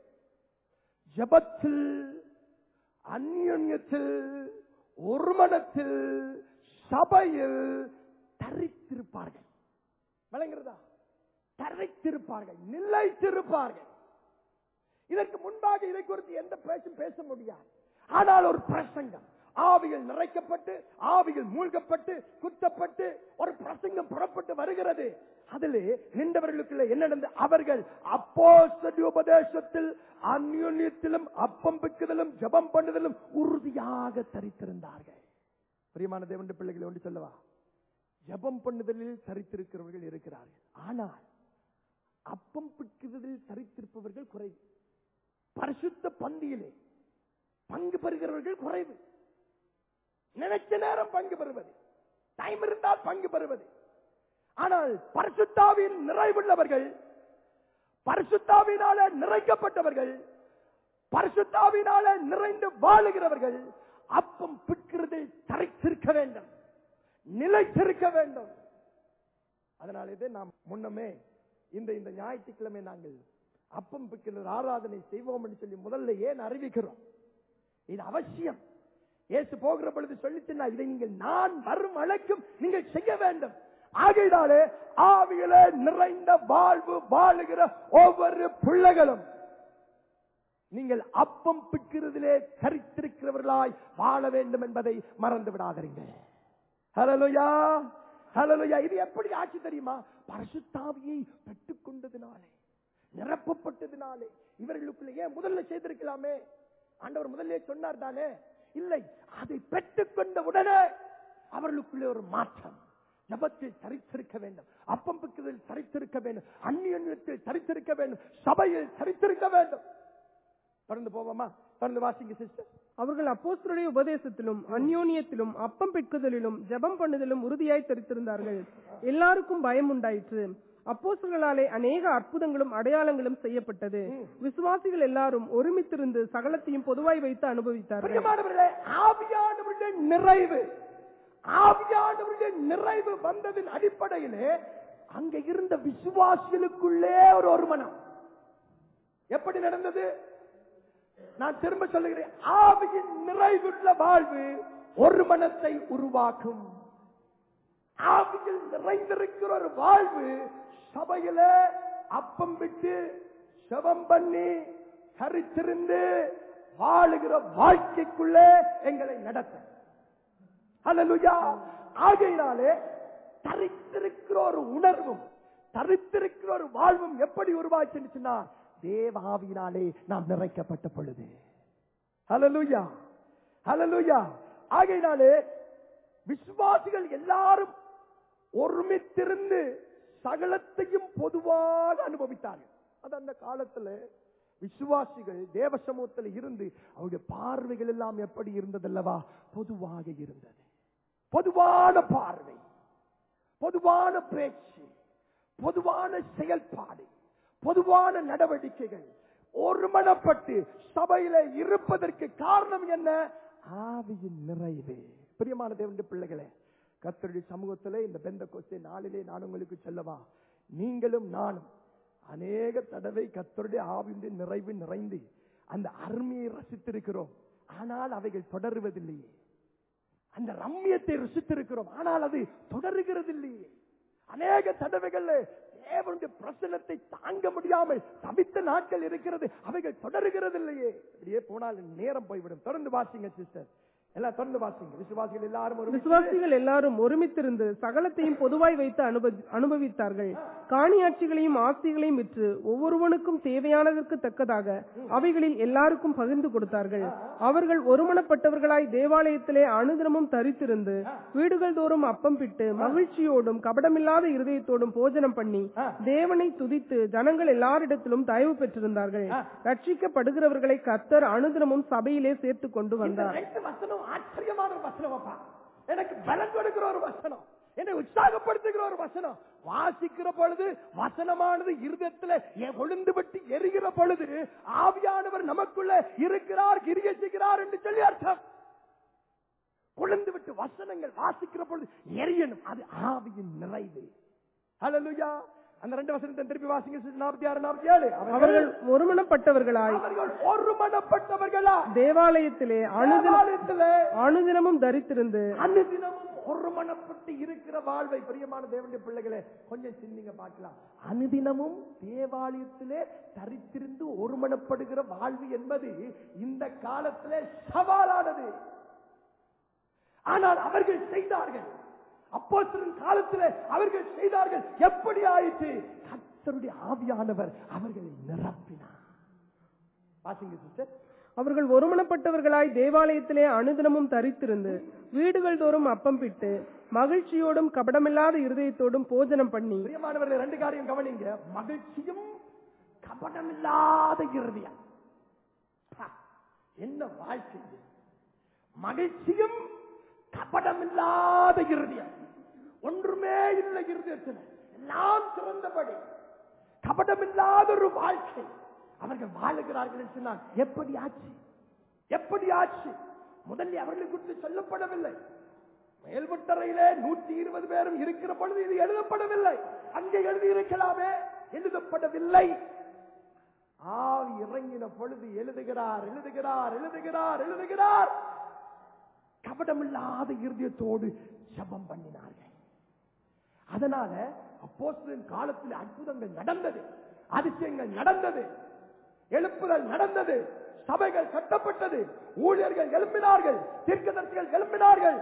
ஜபத்தில் அந்யோன்யத்தில் ஒருமனத்தில் சபையில் தரித்திருப்பார்கள் விளங்குறதா தரித்திருப்பார்கள் நிலைத்திருப்பார்கள் இதற்கு முன்பாக இதை குறித்து எந்த பேச்சும் பேச முடியாது ஆனால் ஒரு பிரசங்கம் ஆவிகள் நிறைக்கப்பட்டு ஆவிகள் மூழ்கப்பட்டு குத்தப்பட்டு ஒரு பிரசங்கம் புறப்பட்டு வருகிறது அதிலே நின்றவர்களுக்குள்ள என்ன நடந்தது அவர்கள் அப்போஸ்தலருடைய உபதேசத்தில் அந்யோன்யத்திலும் அப்பம் பிக்குதலும் ஜெபம் பண்ணுதலும் உறுதியாக தரித்திருந்தார்கள் பிரியமான தேவனுடைய பிள்ளைகளை ஒன்று சொல்லவா ஜெபம் பண்ணுதலில் தரித்திருக்கிறவர்கள் இருக்கிறார்கள் ஆனால் அப்பம் பிற்கிறதில் தரித்திருப்பவர்கள் குறைவு பரிசுத்த பந்தியிலே பங்கு பெறுகிறவர்கள் குறைவு நினைச்ச நேரம் பங்கு பெறுவது டைம் இருந்தால் பங்கு பெறுவது ஆனால் பரிசுத்தாவின் நிறைவுள்ளவர்கள் பரிசுத்தாவினால நிறைக்கப்பட்டவர்கள் பரிசுத்தாவினால நிறைந்து வாழுகிறவர்கள் அப்பம் பிற்கிறதில் தரைத்திருக்க வேண்டும் நிலைத்திருக்க வேண்டும் அதனால இதை நாம் முன்னமே இந்த இந்த ஞாயிற்றுக்கிழமை நாங்கள் அப்பம் பிற்கிற ஆராதனை செய்வோம் என்று சொல்லி முதல்ல ஏன் அறிவிக்கிறோம் இது அவசியம் இயேசு போகிற பொழுது சொல்லிச்சுன்னா இதை நீங்கள் நான் வரும் அழைக்கும் நீங்கள் செய்ய வேண்டும் ஆகையினாலே ஆவியில நிறைந்த வாழ்வு வாழுகிற ஒவ்வொரு பிள்ளைகளும் நீங்கள் அப்பம் பிற்கிறதிலே கரித்திருக்கிறவர்களாய் வாழ வேண்டும் என்பதை மறந்து விடாதீங்க ஹலலுயா ஹலலுயா இது எப்படி ஆட்சி தெரியுமா பரிசுத்தாவியை பெற்றுக் கொண்டதினாலே நிரப்பப்பட்டதினாலே இவர்களுக்குள்ள ஏன் முதல்ல செய்திருக்கலாமே ஆண்டவர் முதல்ல சொன்னார் தானே இல்லை அதை பெற்றுக்கொண்ட உடனே அவர்களுக்குள்ளே ஒரு மாற்றம் ஜபத்தில் தரித்திருக்க வேண்டும் அப்பம் பிக்கிறதில் தரித்திருக்க வேண்டும் அந்நியத்தில் தரித்திருக்க வேண்டும் சபையில் தரித்திருக்க வேண்டும் தொடர்ந்து போவோமா தொடர்ந்து வாசிங்க சிஸ்டர் அவர்கள் அப்போஸ்தலருடைய உபதேசத்திலும் அந்யோன்யத்திலும் அப்பம் பெட்குதலிலும் ஜெபம் பண்ணுதலும் உறுதியாய் தெரித்திருந்தார்கள் எல்லாருக்கும் பயம் உண்டாயிற்று அப்போஸ்தலர்களாலே அநேக அற்புதங்களும் அடையாளங்களும் செய்யப்பட்டது விசுவாசிகள் எல்லாரும் ஒருமித்திருந்து சகலத்தையும் பொதுவாய் வைத்து அனுபவித்தார்கள் பிரியமானவர்களே ஆவியானவருடைய நிறைவு ஆவியானவருடைய நிறைவு வந்ததின் அடிப்படையிலே அங்க இருந்த விசுவாசிகளுக்குள்ளே ஒரு ஒருமனம் எப்படி நடந்தது நான் திரும்ப சொல்லுகிறேன் ஆவியின் நிறைவுள்ள வாழ்வு ஒரு மனத்தை உருவாக்கும் ஆவியில் நிறைந்திருக்கிற ஒரு வாழ்வு சபையில அப்பம் விட்டு செவம் பண்ணி சரித்திருந்து வாழுகிற வாழ்க்கைக்குள்ளே எங்களை நடத்த அல்லா ஆகையினாலே தரித்திருக்கிற ஒரு உணர்வும் தரித்திருக்கிற ஒரு வாழ்வும் எப்படி உருவாச்சுன்னு சொன்னா தேவாவினாலே நாம் நிறைக்கப்பட்ட பொழுது ஹலலுயா ஹலலுயா ஆகையினாலே விசுவாசிகள் எல்லாரும் ஒருமித்திருந்து சகலத்தையும் பொதுவாக அனுபவித்தார்கள் அது அந்த காலத்துல விசுவாசிகள் தேவ சமூகத்தில் இருந்து அவருடைய பார்வைகள் எல்லாம் எப்படி இருந்ததல்லவா பொதுவாக இருந்தது பொதுவான பார்வை பொதுவான பேச்சு பொதுவான செயல்பாடு பொதுவான நடவடிக்கைகள் ஒருமனப்பட்டு சபையில இருப்பதற்கு காரணம் என்ன ஆவியின் நிறைவு பிரியமான தேவனுடைய பிள்ளைகளே கத்தருடைய சமூகத்திலே இந்த பெந்த கொஸ்தை நாளிலே நான் உங்களுக்கு சொல்லவா நீங்களும் நானும் அநேக தடவை கத்தருடைய ஆவியுடைய நிறைவு நிறைந்து அந்த அருமையை ரசித்திருக்கிறோம் ஆனால் அவைகள் தொடருவதில்லையே அந்த ரம்மியத்தை ருசித்திருக்கிறோம் ஆனால் அது தொடருகிறதில்லையே அநேக தடவைகள்ல தேவனுடைய பிரசனத்தை தாங்க முடியாமல் தவித்த நாட்கள் இருக்கிறது அவைகள் தொடருகிறது இல்லையே இப்படியே போனால் நேரம் போய்விடும் தொடர்ந்து வாசிங்க சிஸ்டர் எல்லாம் தொடர்ந்து வாசிங்க விசுவாசிகள் எல்லாரும் ஒரு விசுவாசிகள் எல்லாரும் ஒருமித்திருந்து சகலத்தையும் பொதுவாய் வைத்து அனுபவி- அனுபவித்தார்கள் காணியாட்சிகளையும் ஆஸ்திகளையும் விற்று ஒவ்வொருவனுக்கும் தேவையானதற்கு தக்கதாக அவைகளில் எல்லாருக்கும் பகிர்ந்து கொடுத்தார்கள் அவர்கள் ஒருமனப்பட்டவர்களாய் தேவாலயத்திலே அனுதினமும் தரித்திருந்து வீடுகள் தோறும் அப்பம் பிட்டு மகிழ்ச்சியோடும் கபடமில்லாத இருதயத்தோடும் போஜனம் பண்ணி தேவனை துதித்து ஜனங்கள் எல்லாரிடத்திலும் தயவு பெற்றிருந்தார்கள் ரட்சிக்கப்படுகிறவர்களை கத்தர் அனுதினமும் சபையிலே சேர்த்து கொண்டு இந்த வந்தார் ரெண்டு வசனம் ஆச்சரியமான ஒரு வசனம் அப்பா எனக்கு பலன் கொடுக்கிற ஒரு வசனம் என்னை உற்சாகப்படுத்துகிற ஒரு வசனம் வாசிக்கிற பொழுது வசனமானது இருதயத்துல எ- கொழுந்து விட்டு எரிகிற பொழுது ஆவியானவர் நமக்குள்ள இருக்கிறார் கிரிய செய்கிறார் என்று சொல்லி அர்த்தம் கொழுந்து விட்டு வசனங்கள் வாசிக்கிற பொழுது எரியணும் அது ஆவியின் நிறைவு ஹalleluya அந்த ரெண்டு வசனத்தை திருப்பி வாசிங்க நாற்பத்தி ஆறு நாற்பத்தி ஏழு அவர்கள் ஒருமனப்பட்டவர்களாய் அவர்கள் ஒருமனப்பட்டவர்களா தேவாலயத்திலே அனுதின தேவாலயத்திலே அனுதினமும் தரித்திருந்து அனுதினமும் ஒருமனப்பட்டு இருக்கிற வாழ்வை பிரியமான தேவனுடைய பிள்ளைகளே கொஞ்சம் சிந்திங்க பார்க்கலாம் அனுதினமும் தேவாலயத்திலே தரித்திருந்து ஒருமனப்படுகிற வாழ்வு என்பது இந்த காலத்திலே சவாலானது ஆனால் அவர்கள் செய்தார்கள் அப்போஸ்தலரின் காலத்திலே அவர்கள் செய்தார்கள் எப்படி ஆயிற்று கர்த்தருடைய ஆவியானவர் அவர்களை நிரப்பினார் பாத்தீங்க சிஸ்டர் அவர்கள் ஒருமனப்பட்டவர்களாய் தேவாலயத்திலே அனுதினமும் தரித்திருந்து வீடுகள் தோறும் அப்பம் பிட்டு மகிழ்ச்சியோடும் கபடமில்லாத இருதயத்தோடும் போஜனம் பண்ணி பிரியமானவர்களே ரெண்டு காரியம் கவனிங்க மகிழ்ச்சியும் கபடமில்லாத இருதயம் ஹா, என்ன வாழ்க்கை இது? மகிழ்ச்சியும் கபடமில்லாத இருதயம் ஒன்றுமே இல்லை இருதயத்தில் எல்லாம் சிறந்தபடி கபடமில்லாத ஒரு வாழ்க்கை அவர்கள் வாழுகிறார்கள் என்று சொன்னால் எப்படி ஆச்சு எப்படி ஆச்சு முதலில் அவர்களை குறித்து சொல்லப்படவில்லை மேல்வட்டறையிலே நூற்றி இருபது பேரும் இருக்கிற பொழுது இது எழுதப்படவில்லை அங்கே எழுதியிருக்கலாமே எழுதப்படவில்லை ஆவி இறங்கின பொழுது எழுதுகிறார் எழுதுகிறார் எழுதுகிறார் எழுதுகிறார் கபடமில்லாத இருதயத்தோடு ஜெபம் பண்ணினார்கள் அதனால அப்போஸ்தலரின் காலத்தில் அற்புதங்கள் நடந்தது அதிசயங்கள் நடந்தது எழுப்புதல் நடந்தது சபைகள் கட்டப்பட்டது ஊழியர்கள் எழுப்பினார்கள் தீர்க்கதரிசிகள் எழுப்பினார்கள்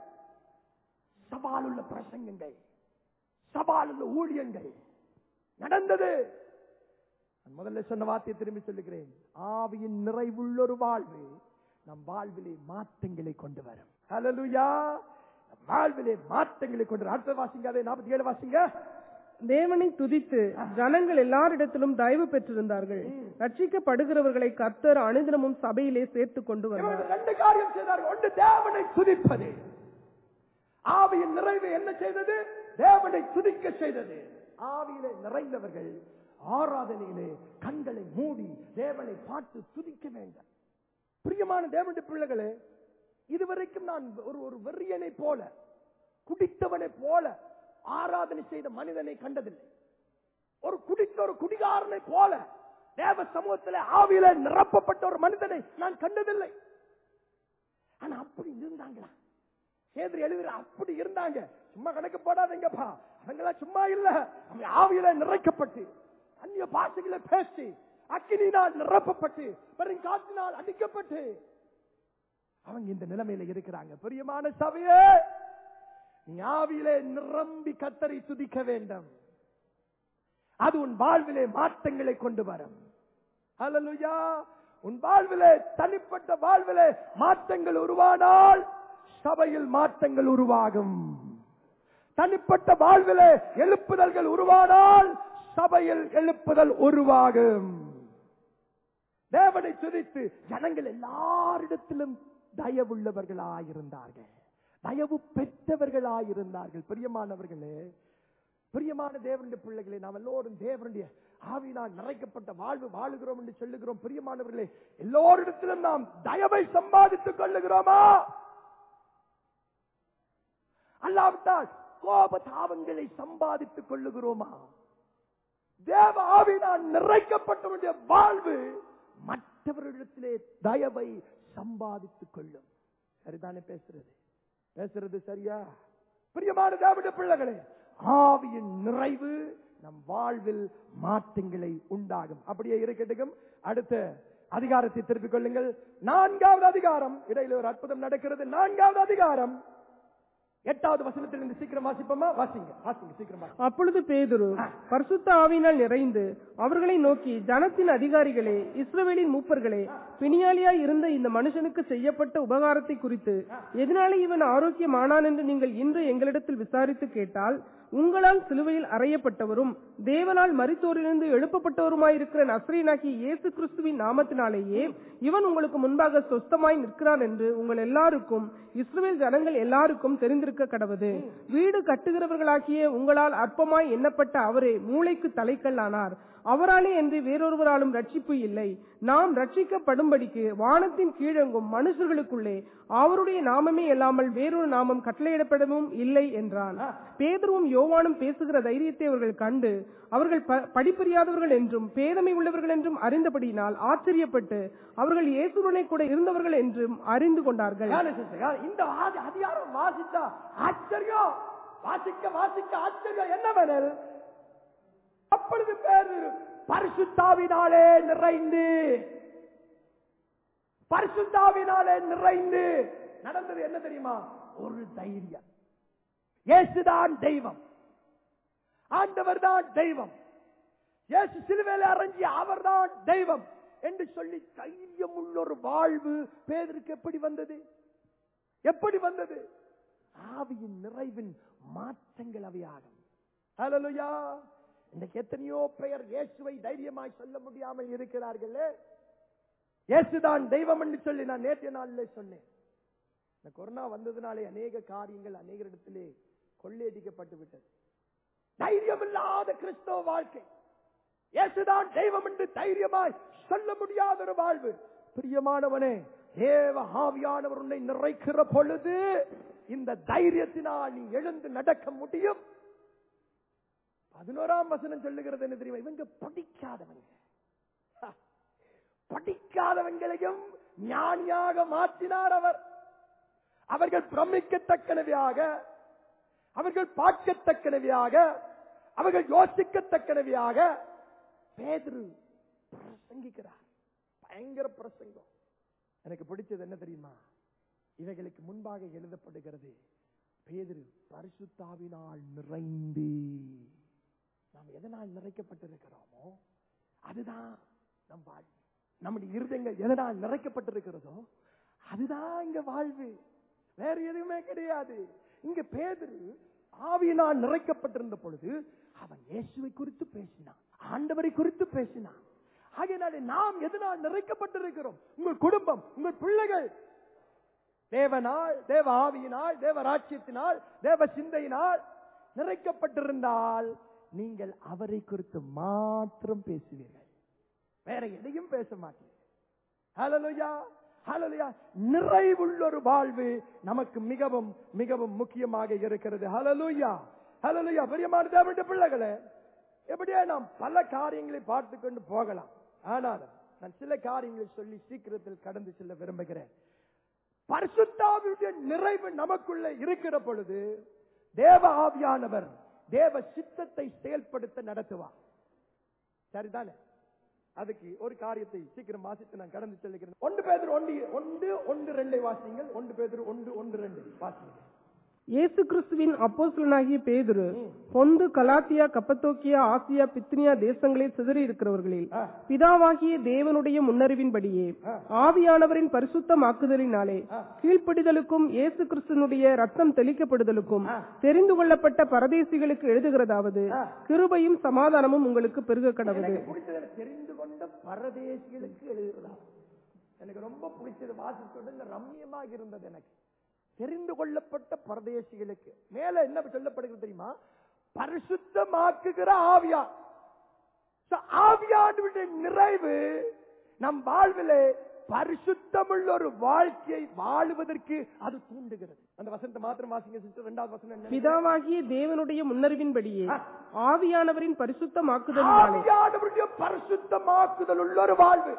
சவாலுள்ள பிரசங்கங்கள் சவாலுள்ள ஊழியங்கள் நடந்தது நான் முதல்ல சொன்ன வார்த்தையை திரும்பி சொல்லுகிறேன் ஆவியின் நிறைவுள்ள ஒரு வாழ்வு நம் வாழ்விலே மாற்றங்களை கொண்டு வரும் ஹalleluya நம் வாழ்விலே மாற்றங்களை கொண்டு வரும் அடுத்த வாசிங்க அதே நாற்பத்தி ஏழு வாசிங்க தேவனை துதித்து ஜனங்கள் எல்லாரிடத்திலும் தயவு பெற்றிருந்தார்கள் ரட்சிக்கப்படுகிறவர்களை கர்த்தர் அனுதினமும் சபையிலே சேர்த்துக் கொண்டு வந்தார் இவர்கள் ரெண்டு காரியம் செய்தார்கள் ஒன்று தேவனை துதிப்பது ஆவியின் நிறைவு என்ன செய்தது தேவனை துதிக்க செய்தது ஆவியிலே நிறைந்தவர்கள் ஆராதனையிலே கண்களை மூடி தேவனை பார்த்து துதிக்க வேண்டும் பிரியமான தேவனுடைய பிள்ளைகளே இதுவரைக்கும் நான் ஒரு ஒரு வெறியனை போல குடித்தவனை போல ஆராதனை செய்த மனிதனை கண்டதில்லை ஒரு குடித்த ஒரு குடிகாரனை போல தேவ சமூகத்தில் ஆவியில நிரப்பப்பட்ட ஒரு மனிதனை நான் கண்டதில்லை ஆனா அப்படி இருந்தாங்களா சேதிரி எழுதுற அப்படி இருந்தாங்க சும்மா கணக்கு போடாதீங்கப்பா அவங்களாம் சும்மா இல்ல அவங்க ஆவியில நிறைக்கப்பட்டு அந்நிய பாஷைகளை பேசி அக்கினினால் நிரப்பப்பட்டு பெரும் காற்றினால் அடிக்கப்பட்டு அவங்க இந்த நிலைமையில இருக்கிறாங்க பிரியமான சபையே நீ ஆவியிலே நிரம்பி கத்தரை துதிக்க வேண்டும் அது உன் வாழ்விலே மாற்றங்களை கொண்டு வரும் ஹalleluya உன் வாழ்விலே தனிப்பட்ட வாழ்விலே மாற்றங்கள் உருவானால் சபையில் மாற்றங்கள் உருவாகும் தனிப்பட்ட வாழ்விலே எழுப்புதல்கள் உருவானால் சபையில் எழுப்புதல் உருவாகும் தேவனை துதித்து ஜனங்கள் எல்லாரிடத்திலும் தயவுள்ளவர்களாயிருந்தார்கள் தயவு பெற்றவர்களாயிருந்தார்கள் பிரியமானவர்களே பிரியமான தேவனுடைய பிள்ளைகளே நாம் எல்லோரும் தேவனுடைய ஆவினால் நிறைக்கப்பட்ட வாழ்வு வாழுகிறோம் என்று சொல்லுகிறோம் பிரியமானவர்களே எல்லோரிடத்திலும் நாம் தயவை சம்பாதித்துக் கொள்ளுகிறோமா அல்லாவிட்டால் கோப தாபங்களை சம்பாதித்துக் கொள்ளுகிறோமா தேவ ஆவினால் நிறைக்கப்பட்டவருடைய வாழ்வு மற்றவர்களிடத்திலே தயவை சம்பாதித்துக் கொள்ளும் சரிதானே பேசுறது பேசுறது சரியா பிரியமான தேவனுடைய பிள்ளைகளே ஆவியின் நிறைவு நம் வாழ்வில் மாற்றங்களை உண்டாகும் அப்படியே இருக்கட்டும் அடுத்த அதிகாரத்தை திருப்பிக் கொள்ளுங்கள் நான்காவது அதிகாரம் இடையில ஒரு அற்புதம் நடக்கிறது நான்காவது அதிகாரம் எட்டாவது வசனத்தில் இருந்து சீக்கிரம் வாசிப்போமா வாசிங்க வாசிங்க சீக்கிரம் வாசிங்க. அப்பொழுது பேதுரு பரிசுத்த ஆவியினால் நிறைந்து அவர்களை நோக்கி ஜனத்தின் அதிகாரிகளே இஸ்ரவேலின் மூப்பர்களே பிணியாளியாய் இருந்த இந்த மனுஷனுக்கு செய்யப்பட்ட உபகாரத்தை குறித்து எதனாலே இவன் ஆரோக்கியமானான் என்று நீங்கள் இன்று எங்களிடத்தில் விசாரித்து கேட்டால் உங்களால் சிலுவையில் அறையப்பட்டவரும் தேவனால் மரித்தோரிலிருந்து எழுப்பப்பட்டவருமாயிருக்கிற நஸ்ரீனாகி இயேசு கிறிஸ்துவின் நாமத்தினாலேயே இவன் உங்களுக்கு முன்பாக சொஸ்தமாய் நிற்கிறான் என்று உங்கள் எல்லாருக்கும் இஸ்ரவேல் ஜனங்கள் எல்லாருக்கும் தெரிந்திருக்க கடவது வீடு கட்டுகிறவர்களாகிய உங்களால் அற்பமாய் எண்ணப்பட்ட அவரே மூளைக்கு தலைக்கல்லானார் அவராலே என்று வேறொருவராலும் ரட்சிப்பு இல்லை நாம் ரட்சிக்கப்படும்படிக்கு வானத்தின் கீழெங்கும் மனுஷர்களுக்குள்ளே அவருடைய நாமமே இல்லாமல் வேறொரு நாமம் கட்டளையிடப்படவும் இல்லை என்றான் பேதரும் யோவானும் பேசுகிற தைரியத்தை அவர்கள் கண்டு அவர்கள் ப- படிப்பறியாதவர்கள் என்றும் பேதமை உள்ளவர்கள் என்றும் அறிந்தபடியினால் ஆச்சரியப்பட்டு அவர்கள் இயேசுடனே கூட இருந்தவர்கள் என்றும் அறிந்து கொண்டார்கள் யாரு sister? யாரு? இந்த ஆதி- அதிகாரம் வாசித்தா ஆச்சரியம் வாசிக்க வாசிக்க ஆச்சரியம் என்னவெனில் அப்பொழுது பேர் பரிசுத்தாவினாலே நிறைந்து பரிசுத்தாவினாலே நிறைந்து நடந்தது என்ன தெரியுமா ஒரு தைரியம் இயேசுதான் தெய்வம் ஆண்டவர் தான் தெய்வம் இயேசு சிலுவையில் அரைஞ்சி அவர்தான் தெய்வம் என்று சொல்லி தைரியம் உள்ள ஒரு வாழ்வு பேதருக்கு எப்படி வந்தது எப்படி வந்தது ஆவியின் நிறைவின் மாற்றங்கள் அவையாகும் ஹalleluya இன்னைக்கு எத்தனையோ பெயர் இயேசுவை தைரியமாய் சொல்ல முடியாமல் இருக்கிறார்களே இயேசுதான் தெய்வம் என்று சொல்லி நான் நேற்றைய நாளிலே சொன்னேன் இந்த கொரோனா வந்ததுனாலே அநேக காரியங்கள் அநேகரிடத்திலே கொள்ளையடிக்கப்பட்டு விட்டது தைரியம் இல்லாத கிறிஸ்தவ வாழ்க்கை இயேசுதான் தெய்வம் என்று தைரியமாய் சொல்ல முடியாத ஒரு வாழ்வு பிரியமானவனே தேவ ஆவியானவர் உன்னை நிறைக்கிற பொழுது இந்த தைரியத்தினால் நீ எழுந்து நடக்க முடியும் பதினோராம் வசனம் சொல்லுகிறது என்ன தெரியுமா இவங்க படிக்காதவங்க ஹ, படிக்காதவங்களையும் ஞானியாக மாற்றினார் அவர் அவர்கள் பிரமிக்கத்தக்கனவையாக அவர்கள் பார்க்கத்தக்கனவையாக அவர்கள் யோசிக்கத்தக்கனவையாக பேதுரு பிரசங்கிக்கிறார் பயங்கர பிரசங்கம் எனக்கு பிடிச்சது என்ன தெரியுமா இவைகளுக்கு முன்பாக எழுதப்படுகிறது பேதுரு பரிசுத்தாவினால் நிறைந்து நாம் எதனால் நிறைக்கப்பட்டிருக்கிறோமோ அதுதான் நம் வாழ்வு நம்முடைய இருதயங்கள் எதனால் நிறைக்கப்பட்டிருக்கிறதோ அதுதான் இங்க வாழ்வு வேற எதுவுமே கிடையாது இங்க பேதுரு ஆவியினால் நிறைக்கப்பட்டிருந்த பொழுது அவன் இயேசுவை குறித்து பேசினான் ஆண்டவரை குறித்து பேசினான் ஆகையினாலே நாம் எதனால் நிறைக்கப்பட்டிருக்கிறோம் உங்கள் குடும்பம் உங்கள் பிள்ளைகள் தேவனால் தேவ ஆவியினால் தேவ ராட்சியத்தினால் தேவ சிந்தையினால் நிறைக்கப்பட்டிருந்தால் நீங்கள் அவரை குறித்து மாத்திரம் பேசுவீர்கள் வேற எதையும் பேச மாட்டீர்கள் ஹalleluya ஹalleluya நிறைவுள்ள ஒரு வாழ்வு நமக்கு மிகவும் மிகவும் முக்கியமாக இருக்கிறது ஹalleluya ஹalleluya பிரியமான தேவனுடைய பிள்ளைகளே எப்படியே நாம் பல காரியங்களை பார்த்து கொண்டு போகலாம் ஆனாலும் நான் சில காரியங்களை சொல்லி சீக்கிரத்தில் கடந்து செல்ல விரும்புகிறேன் பரிசுத்தாவியுடைய நிறைவு நமக்குள்ள இருக்கிற பொழுது தேவ ஆவியானவர் தேவ சித்தத்தை செயல்படுத்த நடத்துவார் சரிதானே அதுக்கு ஒரு காரியத்தை சீக்கிரம் வாசித்து நான் கடந்து செல்லுகிறேன் ஒன்று பேதர் ஒன்று ஒன்று ஒன்று ரெண்டை வாசிங்கள் ஒன்று பேதர் ஒன்று ஒன்று ரெண்டு வாசிங்கள் இயேசு கிறிஸ்துவின் அப்போஸ்தலனாகிய பேதுரு பொந்து கலாத்தியா கப்பத்தோக்கியா ஆசியா பித்தினியா தேசங்களில் சிதறி இருக்கிறவர்களில் ஆ. பிதாவாகிய தேவனுடைய முன்னறிவின்படியே ஆ. ஆவியானவரின் பரிசுத்தமாக்குதலினாலே ஆ. கீழ்ப்படிதலுக்கும் இயேசு கிறிஸ்துனுடைய ரத்தம் தெளிக்கப்படுதலுக்கும் ஆ. தெரிந்து கொள்ளப்பட்ட பரதேசிகளுக்கு எழுதுகிறதாவது ஆ. கிருபையும் சமாதானமும் உங்களுக்கு பெருக கடவுது எனக்கு பிடிச்சது தெரிந்து கொண்ட பரதேசிகளுக்கு எழுதுகிறதா எனக்கு ரொம்ப பிடிச்சது வாசிச்சோட ரம்மியமாக இருந்தது எனக்கு தெரிந்து கொள்ளப்பட்ட பரதேசிகளுக்கு மேல என்ன சொல்லப்படுகிறது தெரியுமா பரிசுத்தமாக்குகிற ஆவியா So, ஆவியானவருடைய நிறைவு நம் வாழ்விலே பரிசுத்தமுள்ள ஒரு வாழ்க்கையை வாழுவதற்கு அது தூண்டுகிறது அந்த வசனத்தை மாத்திரம் வாசிங்க sister. இரண்டாவது வசனம் என்ன பிதாவாகிய தேவனுடைய முன்னறிவின்படியே ஆ. ஆவியானவரின் பரிசுத்தமாக்குதலினாலே ஆவியானவருடைய பரிசுத்தமாக்குதல் உள்ள ஒரு வாழ்வு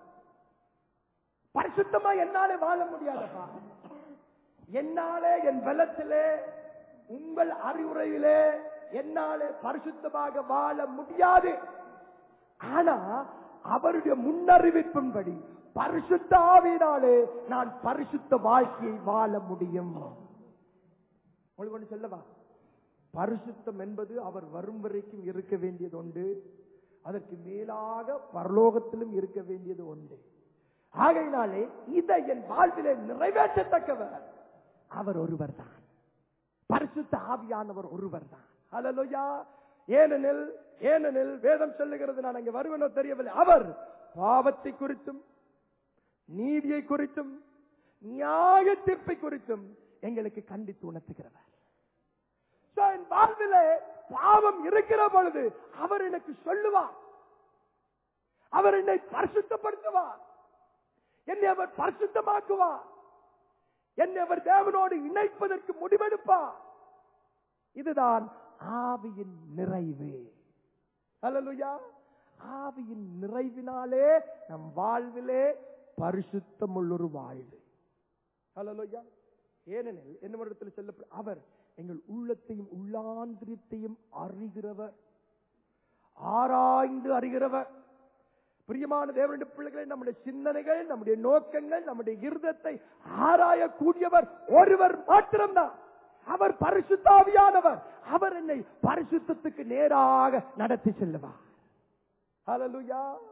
பரிசுத்தமா என்னாலே வாழ முடியாதப்பா என்னாலே என் பலத்திலே உங்கள் அறிவுரையிலே என்னாலே பரிசுத்தமாக வாழ முடியாது ஆனா அவருடைய முன்னறிவிப்பின்படி பரிசுத்த ஆவியினாலே நான் பரிசுத்த வாழ்க்கையை வாழ முடியும் உங்களுக்கு ஒன்று சொல்லவா பரிசுத்தம் என்பது அவர் வரும் வரைக்கும் இருக்க வேண்டியது உண்டு அதற்கு மேலாக பரலோகத்திலும் இருக்க வேண்டியது உண்டு ஆகையினாலே இதை என் வாழ்விலே நிறைவேற்றத்தக்கவர் அவர் ஒருவர் தான் பரிசுத்த ஆவியானவர் ஒருவர் தான் ஹalleluya ஏனெனில் ஏனெனில் வேதம் சொல்லுகிறது நான் அங்கே வருவனோ தெரியவில்லை அவர் பாவத்தை குறித்தும் நீதியை குறித்தும் நியாய தீர்ப்பை குறித்தும் எங்களுக்கு கண்டித்து உணர்த்துகிறவர் So, என் வாழ்விலே பாவம் இருக்கிற பொழுது அவர் எனக்கு சொல்லுவார் அவர் என்னை பரிசுத்தப்படுத்துவார் என்னை அவர் பரிசுத்தமாக்குவார் என்னை அவர் தேவனோடு இணைப்பதற்கு முடிவெடுப்பார் இதுதான் ஆவியின் நிறைவு அல்லலுயா ஆவியின் நிறைவினாலே நம் வாழ்விலே பரிசுத்தமுள்ளொரு வாழ்வு அல்லலுயா ஏனெனில் என்ன இடத்துல சொல்லப்படும் அவர் எங்கள் உள்ளத்தையும் உள்ளாந்திரியத்தையும் அறிகிறவர் ஆராய்ந்து அறிகிறவர் பிரியமான தேவனுடைய பிள்ளைகளை நம்முடைய சிந்தனைகள் நம்முடைய நோக்கங்கள் நம்முடைய இருதத்தை ஆராயக்கூடியவர் ஒருவர் மாத்திரம்தான் அவர் பரிசுத்தாவியானவர் அவர் என்னை பரிசுத்தத்துக்கு நேராக நடத்தி செல்லுவார் ஹalleluya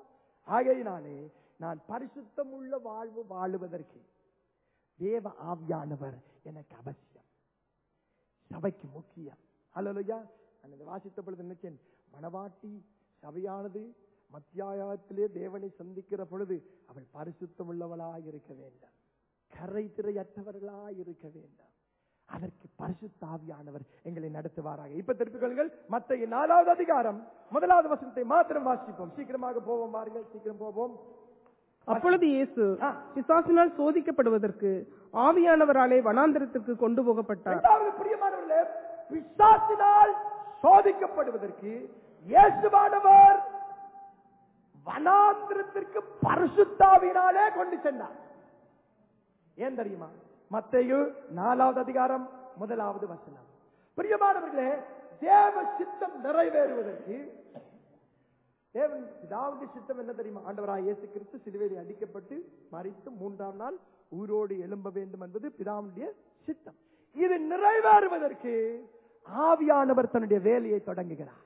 ஆகையினாலே நான் பரிசுத்தம் உள்ள வாழ்வு வாழுவதற்கு தேவ ஆவியானவர் எனக்கு அவசியம் சபைக்கு முக்கியம் அல்லையா நான் இதை வாசித்த பொழுது நினைச்சேன் மணவாட்டி சபையானது மத்தியாயத்திலே தேவனை சந்திக்கிற பொழுது அவள் பரிசுத்தம் உள்ளவளாய் இருக்க வேண்டும் கரை திரையற்றவர்களாய் இருக்க வேண்டும் அதற்கு பரிசுத்தாவியானவர் எங்களை நடத்துவாராக இப்ப திருப்பிக் கொள்ளுங்கள் மத்த நாலாவது அதிகாரம் முதலாவது வசனத்தை மாத்திரம் வாசிப்போம் சீக்கிரமாக போவோம் பாருங்கள் சீக்கிரம் போவோம் அப்பொழுது இயேசு ஆ. பிசாசினால் சோதிக்கப்படுவதற்கு ஆவியானவராலே வனாந்திரத்திற்கு கொண்டு போகப்பட்டார் இரண்டாவது பிரியமானவர்களே பிசாசினால் சோதிக்கப்படுவதற்கு இயேசுவானவர் வனாந்திரத்திற்கு பரிசுத்தாவினாலே கொண்டு சென்றார் ஏன் தெரியுமா மத்தேயு நாலாவது அதிகாரம் முதலாவது வசனம் பிரியமானவர்களே தேவ சித்தம் நிறைவேறுவதற்கு தேவன் பிதாவுடைய சித்தம் என்ன தெரியுமா ஆண்டவராய் இயேசு கிறிஸ்து சிலுவையில் அடிக்கப்பட்டு மறித்து மூன்றாம் நாள் உயிரோடு எழும்ப வேண்டும் என்பது பிதாவுடைய சித்தம் இது நிறைவேறுவதற்கு ஆவியானவர் தன்னுடைய வேலையை தொடங்குகிறார்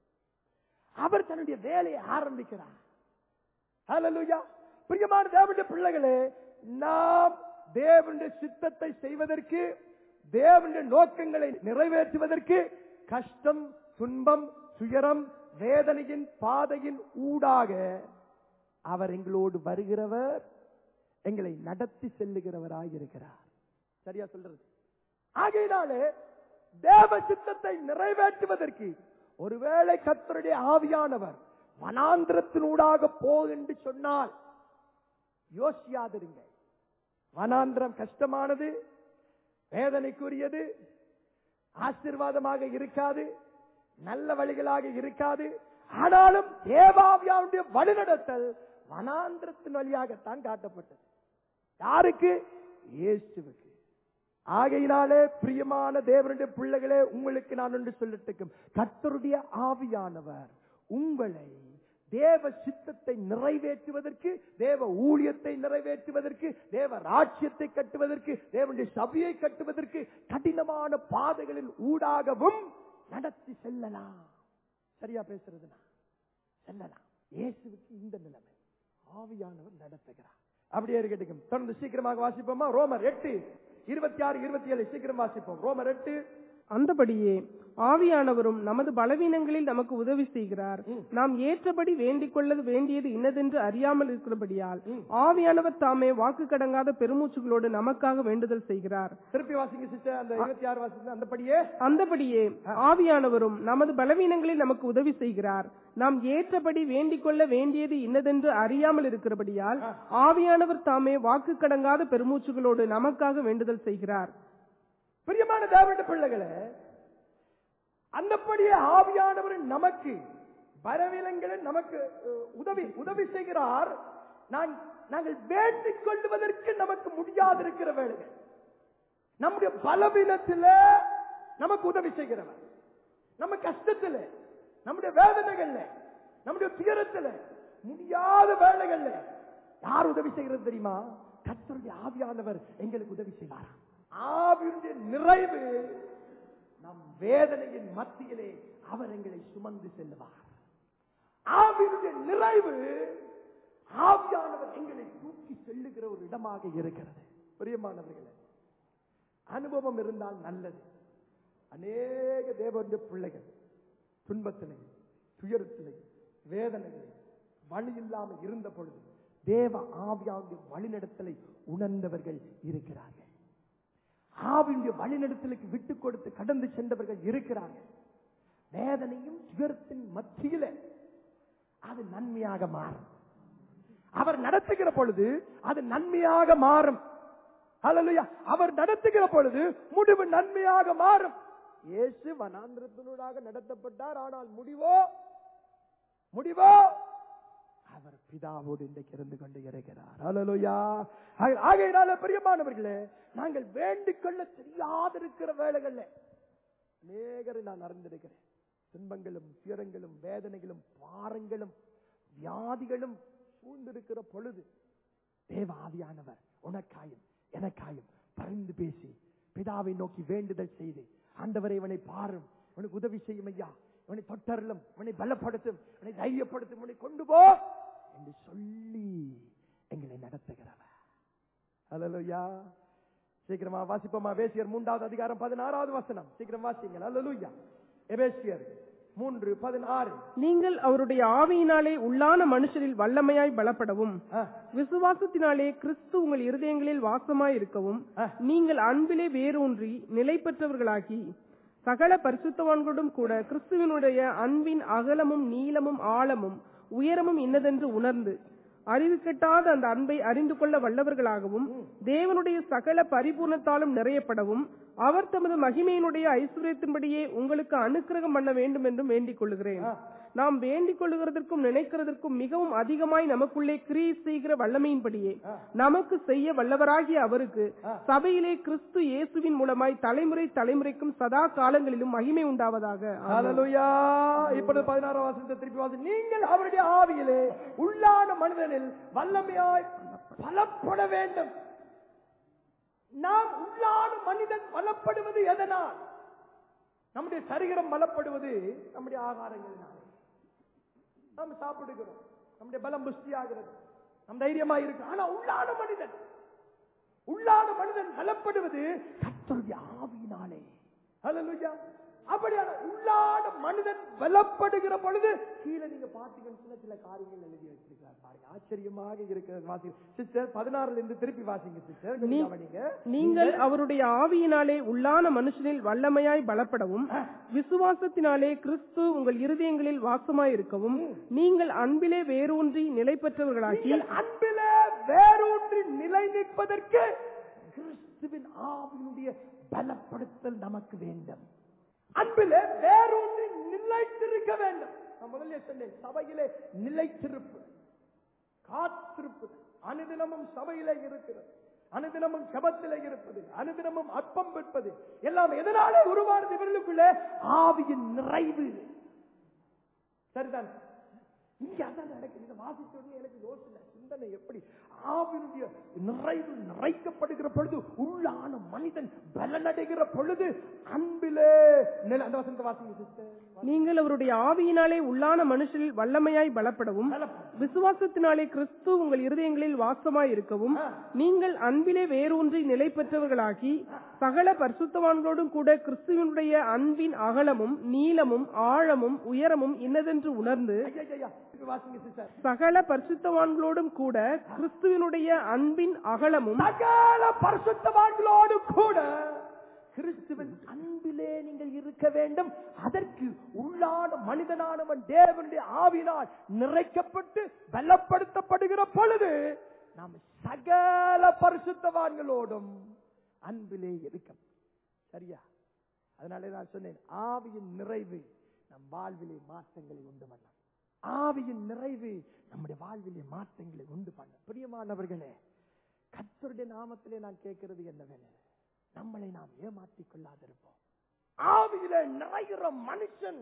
அவர் தன்னுடைய வேலையை ஆரம்பிக்கிறார் ஹalleluya பிரியமான தேவனுடைய பிள்ளைகளே நாம் தேவனுடைய சித்தத்தை செய்வதற்கு தேவனுடைய நோக்கங்களை நிறைவேற்றுவதற்கு கஷ்டம் துன்பம் துயரம் வேதனையின் பாதையின் ஊடாக அவர் எங்களோடு வருகிறவர் எங்களை நடத்தி செல்லுகிறவராய் இருக்கிறார் சரியா சொல்றது ஆகையினாலே தேவ சித்தத்தை நிறைவேற்றுவதற்கு ஒருவேளை கர்த்தருடைய ஆவியானவர் வனாந்திரத்தினூடாக போ என்று சொன்னால் யோசியாதிருங்க வனாந்திரம் கஷ்டமானது வேதனைக்குரியது ஆசீர்வாதமாக இருக்காது நல்ல வழிகளாக இருக்காது ஆனாலும் தேவாவியாவுடைய வழிநடத்தல் வனாந்திரத்தின் வழியாகத்தான் காட்டப்பட்டது யாருக்கு இயேசுவுக்கு ஆகையினாலே பிரியமான தேவனுடைய பிள்ளைகளே உங்களுக்கு நான் ஒன்று சொல்லட்டுக்கும் கர்த்தருடைய ஆவியானவர் உங்களை தேவ சித்தத்தை நிறைவேற்றுவதற்கு தேவ ஊழியத்தை நிறைவேற்றுவதற்கு தேவ ராஜ்யத்தை கட்டுவதற்கு தேவனுடைய சபையை கட்டுவதற்கு கடினமான பாதைகளில் ஊடாகவும் நடத்தி செல்லலாம் சரியா பேசுறதுனா செல்லலாம் இயேசுவுக்கு இந்த நிலைமை ஆவியானவர் நடத்துகிறார் அப்படியே இருக்கட்டும் தொடர்ந்து சீக்கிரமாக வாசிப்போமா ரோமர் எட்டு இருபத்தி ஆறு இருபத்தி ஏழு சீக்கிரம் வாசிப்போம் ரோமர் எட்டு அந்தபடியே ஆவியானவரும் நமது பலவீனங்களில் நமக்கு உதவி செய்கிறார் ம். நாம் ஏற்றபடி வேண்டிக் கொள்ளது வேண்டியது இன்னதென்று அறியாமல் இருக்கிறபடியால் ஆவியானவர் தாமே வாக்கு கடங்காத பெருமூச்சுகளோடு நமக்காக வேண்டுதல் செய்கிறார் திருப்பி வாசிங்க சிஸ்டர் அந்த இருபத்தி ஆறு வாசிங்க அந்தபடியே அந்தபடியே ஆவியானவரும் நமது பலவீனங்களில் நமக்கு உதவி செய்கிறார் நாம் ஏற்றபடி வேண்டிக் கொள்ள வேண்டியது இன்னதென்று அறியாமல் இருக்கிறபடியால் ஆவியானவர் தாமே வாக்கு கடங்காத பெருமூச்சுகளோடு நமக்காக வேண்டுதல் செய்கிறார் பிரியமான தேவனுடைய பிள்ளைகளே அந்தப்படியே ஆவியானவர் நமக்கு பலவீனங்களை நமக்கு அஹ், உதவி உதவி செய்கிறார் நான் நாங்கள் வேண்டிக் கொள்வதற்கு நமக்கு முடியாதிருக்கிற வேலைகள் நம்முடைய பலவீனத்தில நமக்கு உதவி செய்கிறவர் நம்ம கஷ்டத்துல நம்முடைய வேதனைகள்ல நம்முடைய துயரத்துல முடியாத வேலைகள்ல யார் உதவி செய்கிறது தெரியுமா கர்த்தருடைய ஆவியானவர் எங்களுக்கு உதவி செய்வாரா ஆவியுடைய நிறைவு நம் வேதனையின் மத்தியிலே அவர் எங்களை சுமந்து செல்வார் ஆவியுடைய நிறைவு ஆவியானவர் எங்களை தூக்கி செல்லுகிற ஒரு இடமாக இருக்கிறது பிரியமானவர்களே அனுபவம் இருந்தால் நல்லது அநேக தேவனுடைய பிள்ளைகள் துன்பத்திலே துயரத்திலே வேதனைகளை வழி இல்லாமல் இருந்த பொழுது தேவ ஆவியாவுடைய வழிநடத்தலை உணர்ந்தவர்கள் இருக்கிறார்கள் ஆவியுடைய வழிநடத்தலுக்கு விட்டு கொடுத்து கடந்து சென்றவர்கள் இருக்கிறார்கள் வேதனையும் துயரத்தின் மத்தியில அது நன்மையாக மாறும் அவர் நடத்துகிற பொழுது அது நன்மையாக மாறும் ஹalleluya அவர் நடத்துகிற பொழுது முடிவு நன்மையாக மாறும் இயேசு வனாந்திரத்தினூடாக நடத்தப்பட்டார் ஆனால் முடிவோ முடிவோ அவர் பிதாவோடு இன்றைக்கு இருந்து கொண்டு இருக்கிறார் ஹalleluya ஆக- ஆகையினால பிரியமானவர்களே நாங்கள் வேண்டிக் கொள்ள தெரியாதிருக்கிற வேலைகள்ல அநேகரை நான் அறிந்திருக்கிறேன் துன்பங்களும் துயரங்களும் வேதனைகளும் பாரங்களும் வியாதிகளும் சூழ்ந்திருக்கிற பொழுது தேவ ஆவியானவர் உனக்காயும் எனக்காயும் பரிந்து பேசி பிதாவை நோக்கி வேண்டுதல் செய்து ஆண்டவரை இவனை பாரும் இவனுக்கு உதவி செய்யும் ஐயா இவனை தொட்டருளும் இவனை பலப்படுத்தும் இவனை தைரியப்படுத்தும் இவனை கொண்டு போ என்று சொல்லி எங்களை நடத்துகிறவர் அல்லலுயா சீக்கிரமா வாசிப்போமா வேசியர் மூன்றாவது அதிகாரம் பதினாறாவது வசனம் சீக்கிரம் வாசிங்கள் அல்லலுயா எபேசியர் மூன்று பதினாறு நீங்கள் அவருடைய ஆவியினாலே உள்ளான மனுஷரில் வல்லமையாய் பலப்படவும் ஆ, விசுவாசத்தினாலே கிறிஸ்து உங்கள் இருதயங்களில் வாசமாய் இருக்கவும் ஆ. நீங்கள் அன்பிலே வேரூன்றி நிலை பெற்றவர்களாகி சகல பரிசுத்தவான்களோடும் கூட கிறிஸ்துவினுடைய அன்பின் அகலமும் நீளமும் ஆழமும் உயரமும் இன்னதென்று உணர்ந்து அறிவு கெட்டாத அந்த அன்பை அறிந்து கொள்ள வல்லவர்களாகவும் தேவனுடைய சகல பரிபூர்ணத்தாலும் நிறையப்படவும் அவர் தமது மகிமையினுடைய ஐஸ்வர்யத்தின்படியே உங்களுக்கு அனுக்கிரகம் பண்ண வேண்டும் என்றும் வேண்டிக் கொள்கிறேன் நாம் வேண்டிக் கொள்ளுகிறதற்கும் நினைக்கிறதற்கும் மிகவும் அதிகமாய் நமக்குள்ளே கிரியை செய்கிற வல்லமையின்படியே நமக்கு செய்ய வல்லவராகிய அவருக்கு சபையிலே கிறிஸ்து இயேசுவின் மூலமாய் தலைமுறை தலைமுறைக்கும் சதா காலங்களிலும் மகிமை உண்டாவதாக ஆமென். ஹalleluya இப்பொழுது பதினாறாம் வசனத்தை திருப்பி வாசி நீங்கள் அவருடைய ஆவியிலே உள்ளான மனிதனில் வல்லமையாய் பலப்பட வேண்டும் நாம் உள்ளான மனிதன் பலப்படுவது எதனால் நம்முடைய சரீரம் பலப்படுவது நம்முடைய ஆகாரங்களினால் நாம் சாப்பிடுகிறோம் நம்முடைய பலம் புஷ்டியாகிறது நம் தைரியமா இருக்கு ஆனா உள்ளான மனிதன் உள்ளான மனிதன் பலப்படுவது கர்த்தருடைய ஆவியினாலே ஹalleluya அப்படியான உள்ளான மனிதன் பலப்படுகிற பொழுது கீழே நீங்க பார்த்தீங்கன்னு சொன்னா சில காரியங்கள் எழுதி வச்சிருக்கிறார் பாருங்க ஆச்சரியமாக இருக்கிறது வாசிங்க சிஸ்டர் பதினாறுல இருந்து திருப்பி வாசிங்க சிஸ்டர் நீ- கவனிங்க நீங்கள் அவருடைய ஆவியினாலே உள்ளான மனுஷனில் வல்லமையாய் பலப்படவும் விசுவாசத்தினாலே கிறிஸ்து உங்கள் இருதயங்களில் வாசமாய் இருக்கவும் நீங்கள் அன்பிலே வேரூன்றி நிலை பெற்றவர்களாகி நீங்கள் அன்பிலே வேரூன்றி நிலை நிற்பதற்கு கிறிஸ்துவின் ஆவியினுடைய பலப்படுத்தல் நமக்கு வேண்டும் அன்பிலே வேரூன்றி நிலைத்திருக்க வேண்டும் நான் முதல்ல சொன்னேன் சபையிலே நிலைத்திருப்பு காத்திருப்பு அனுதினமும் சபையிலே இருக்கிறது அனுதினமும் ஜபத்திலே இருப்பது அனுதினமும் அற்பம் விற்பது எல்லாம் எதனாலே உருவானது இவர்களுக்குள்ளே ஆவியின் நிறைவு சரிதான் இங்க அதான் நடக்குது இதை வாசிச்ச உடனே எனக்கு யோசனை சிந்தனை எப்படி ஆவினுடைய நிறைவு நிறைக்கப்படுகிற பொழுது உள்ளான மனிதன் பலனடைகிற பொழுது அன்பிலே நில- அந்த வசனத்தை வாசிங்க sister. நீங்கள் அவருடைய ஆவியினாலே உள்ளான மனுஷனில் வல்லமையாய் பலப்படவும் பலப்படும். விசுவாசத்தினாலே கிறிஸ்து உங்கள் இருதயங்களில் வாசமாய் இருக்கவும் நீங்கள் அன்பிலே வேரூன்றி நிலை பெற்றவர்களாகி சகல பரிசுத்தவான்களோடும் கூட கிறிஸ்துவனுடைய அன்பின் அகலமும் நீளமும் ஆழமும் உயரமும் இன்னதென்று உணர்ந்து ஐயையையா, இப்ப வாசிங்க sister. சகல பரிசுத்தவான்களோடும் கூட கிறிஸ்துவனுடைய அன்பின் அகலமும் சகல பரிசுத்தவான்களோடு கூட கிறிஸ்துவின் அன்பிலே நீங்கள் இருக்க வேண்டும் அதற்கு உள்ளான மனிதனானவன் தேவனுடைய ஆவினால் நிறைக்கப்பட்டு பலப்படுத்தப்படுகிற பொழுது நாம் சகல பரிசுத்தவான்களோடும் அன்பிலே இருக்க சரியா அதனாலே நான் சொன்னேன் ஆவியின் நிறைவு நம் வாழ்விலே மாற்றங்களை உண்டு பண்ணும் ஆவியின் நிறைவு நம்முடைய வாழ்விலே மாற்றங்களை உண்டு பண்ணும் பிரியமானவர்களே கர்த்தருடைய நாமத்திலே நான் கேட்கிறது என்னவென நம்மளை நாம் ஏமாற்றிக் கொள்ளாதிருப்போம் ஆவியிலே நிறைகிற மனுஷன்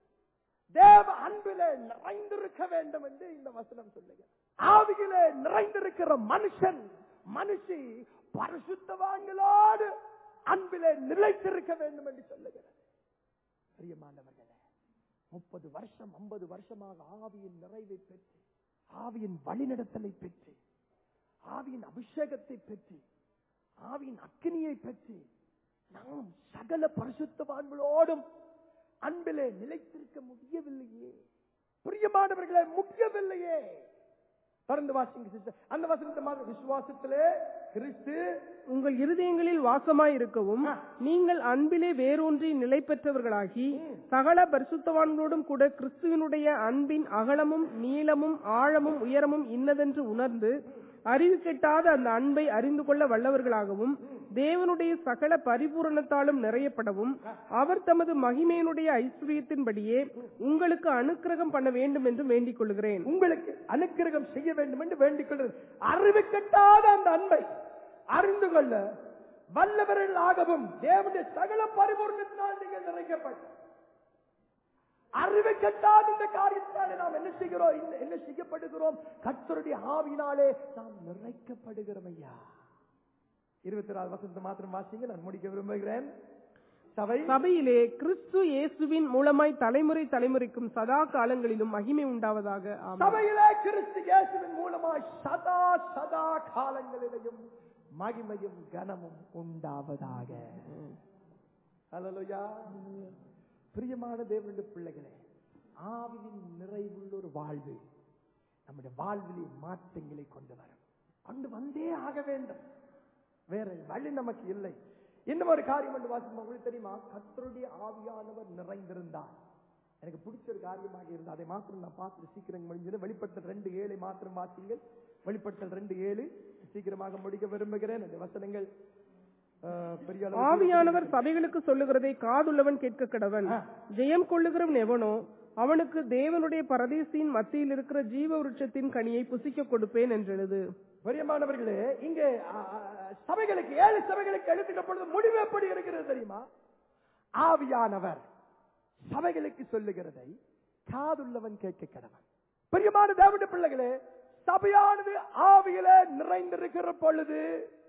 தேவ அன்பிலே நிறைந்திருக்க வேண்டும் என்று இந்த வசனம் சொல்லுகிறது ஆவியிலே நிறைந்திருக்கிற மனுஷன் மனுஷி பரிசுத்தவான்களோடு அன்பிலே நிலைத்திருக்க வேண்டும் என்று சொல்லுகிறது பிரியமானவர்களே முப்பது வருஷம் ஐம்பது வருஷமாக ஆவியின் நிறைவை பெற்று ஆவியின் வழிநடத்தலை பெற்று ஆவியின் அபிஷேகத்தை பெற்று ஆவியின் அக்கினியை பெற்று நாம் சகல பரிசுத்தவான்களோடும் அன்பிலே நிலைத்திருக்க முடியவில்லையே பிரியமானவர்களே முடியவில்லையே தொடர்ந்து வாசிங்க sister. அந்த வசனத்தை மாதிரி விசுவாசத்திலே கிறிஸ்து உங்கள் இருதயங்களில் வாசமாய் இருக்கவும் நீங்கள் அன்பிலே வேரூன்றி நிலை பெற்றவர்களாகி சகல பரிசுத்தவான்களோடும் கூட கிறிஸ்துவனுடைய அன்பின் அகலமும் நீளமும் ஆழமும் உயரமும் இன்னதென்று உணர்ந்து அறிவு கெட்டாத அந்த அன்பை அறிந்து கொள்ள வல்லவர்களாகவும் தேவனுடைய சகல பரிபூரணத்தாலும் நிறையப்படவும் அவர் தமது மகிமையினுடைய ஐஸ்வர்யத்தின்படியே உங்களுக்கு அனுக்கிரகம் பண்ண வேண்டும் என்று வேண்டிக் கொள்கிறேன் உங்களுக்கு அனுக்கிரகம் செய்ய வேண்டும் என்று வேண்டிக் கொள்வது அறிவு கட்டாத அந்த அன்பை அறிந்து கொள்ள வல்லவர்கள் ஆகவும் தேவனுடைய சகல பரிபூர்ணத்தினால் நீங்கள் நிறைக்கப்பட்ட அறிவு கட்டாத இந்த காரியத்தினாலே நாம் என்ன செய்கிறோம் என்ன- என்ன செய்யப்படுகிறோம் கர்த்தருடைய ஆவியினாலே நாம் நிறைக்கப்படுகிறோம் ஐயா இருபத்தி நாலு வசனத்தை மாத்திரம் வாசிங்க நான் முடிக்க விரும்புகிறேன் சபை சபையிலே கிறிஸ்து இயேசுவின் மூலமாய் தலைமுறை தலைமுறைக்கும் சதா காலங்களிலும் மகிமை உண்டாவதாக ஆமென். சபையிலே கிறிஸ்து இயேசுவின் மூலமாய் சதா சதா காலங்களிலேயும் மகிமையும் கனமும் உண்டாவதாக ஹalleluya பிரியமான தேவனுடைய பிள்ளைகளே ஆவியின் நிறைவுள்ள ஒரு வாழ்வு நம்முடைய வாழ்விலே மாற்றங்களை கொண்டு வரும் கொண்டு வந்தே ஆக வேண்டும் வேற வழி நமக்கு இல்லை இன்னும் ஒரு காரியம் என்று வாசிக்கும் உங்களுக்கு தெரியுமா கர்த்தருடைய ஆவியானவர் நிறைந்திருந்தார் எனக்கு பிடிச்ச ஒரு காரியமாக இருந்தது அதை மாத்திரம் நான் பார்த்துட்டு சீக்கிரம் முடிஞ்சது வெளிப்படுத்தல் ரெண்டு ஏழை மாத்திரம் வாசிங்கள் வெளிப்படுத்தல் ரெண்டு ஏழு சீக்கிரமாக முடிக்க விரும்புகிறேன் அந்த வசனங்கள் அஹ், பெரிய அளவுக்கு ஆவியானவர் சபைகளுக்கு சொல்லுகிறதை காதுள்ளவன் கேட்க கடவன் ஜெயம் கொள்ளுகிறவன் எவனோ அவனுக்கு தேவனுடைய பரதேசியின் மத்தியில் இருக்கிற ஜீவ விருட்சத்தின் கனியை புசிக்க கொடுப்பேன் என்றெழுது பிரியமானவர்களே இங்கே அ, அ, சபைகளுக்கு ஏழு சபைகளுக்கு எழுதுகிற பொழுது முடிவு எப்படி இருக்கிறது தெரியுமா ஆவியானவர் சபைகளுக்கு சொல்லுகிறதை காதுள்ளவன் கேட்க கடவன் பிரியமான தேவனுடைய பிள்ளைகளே சபையானது ஆவியிலே நிறைந்திருக்கிற பொழுது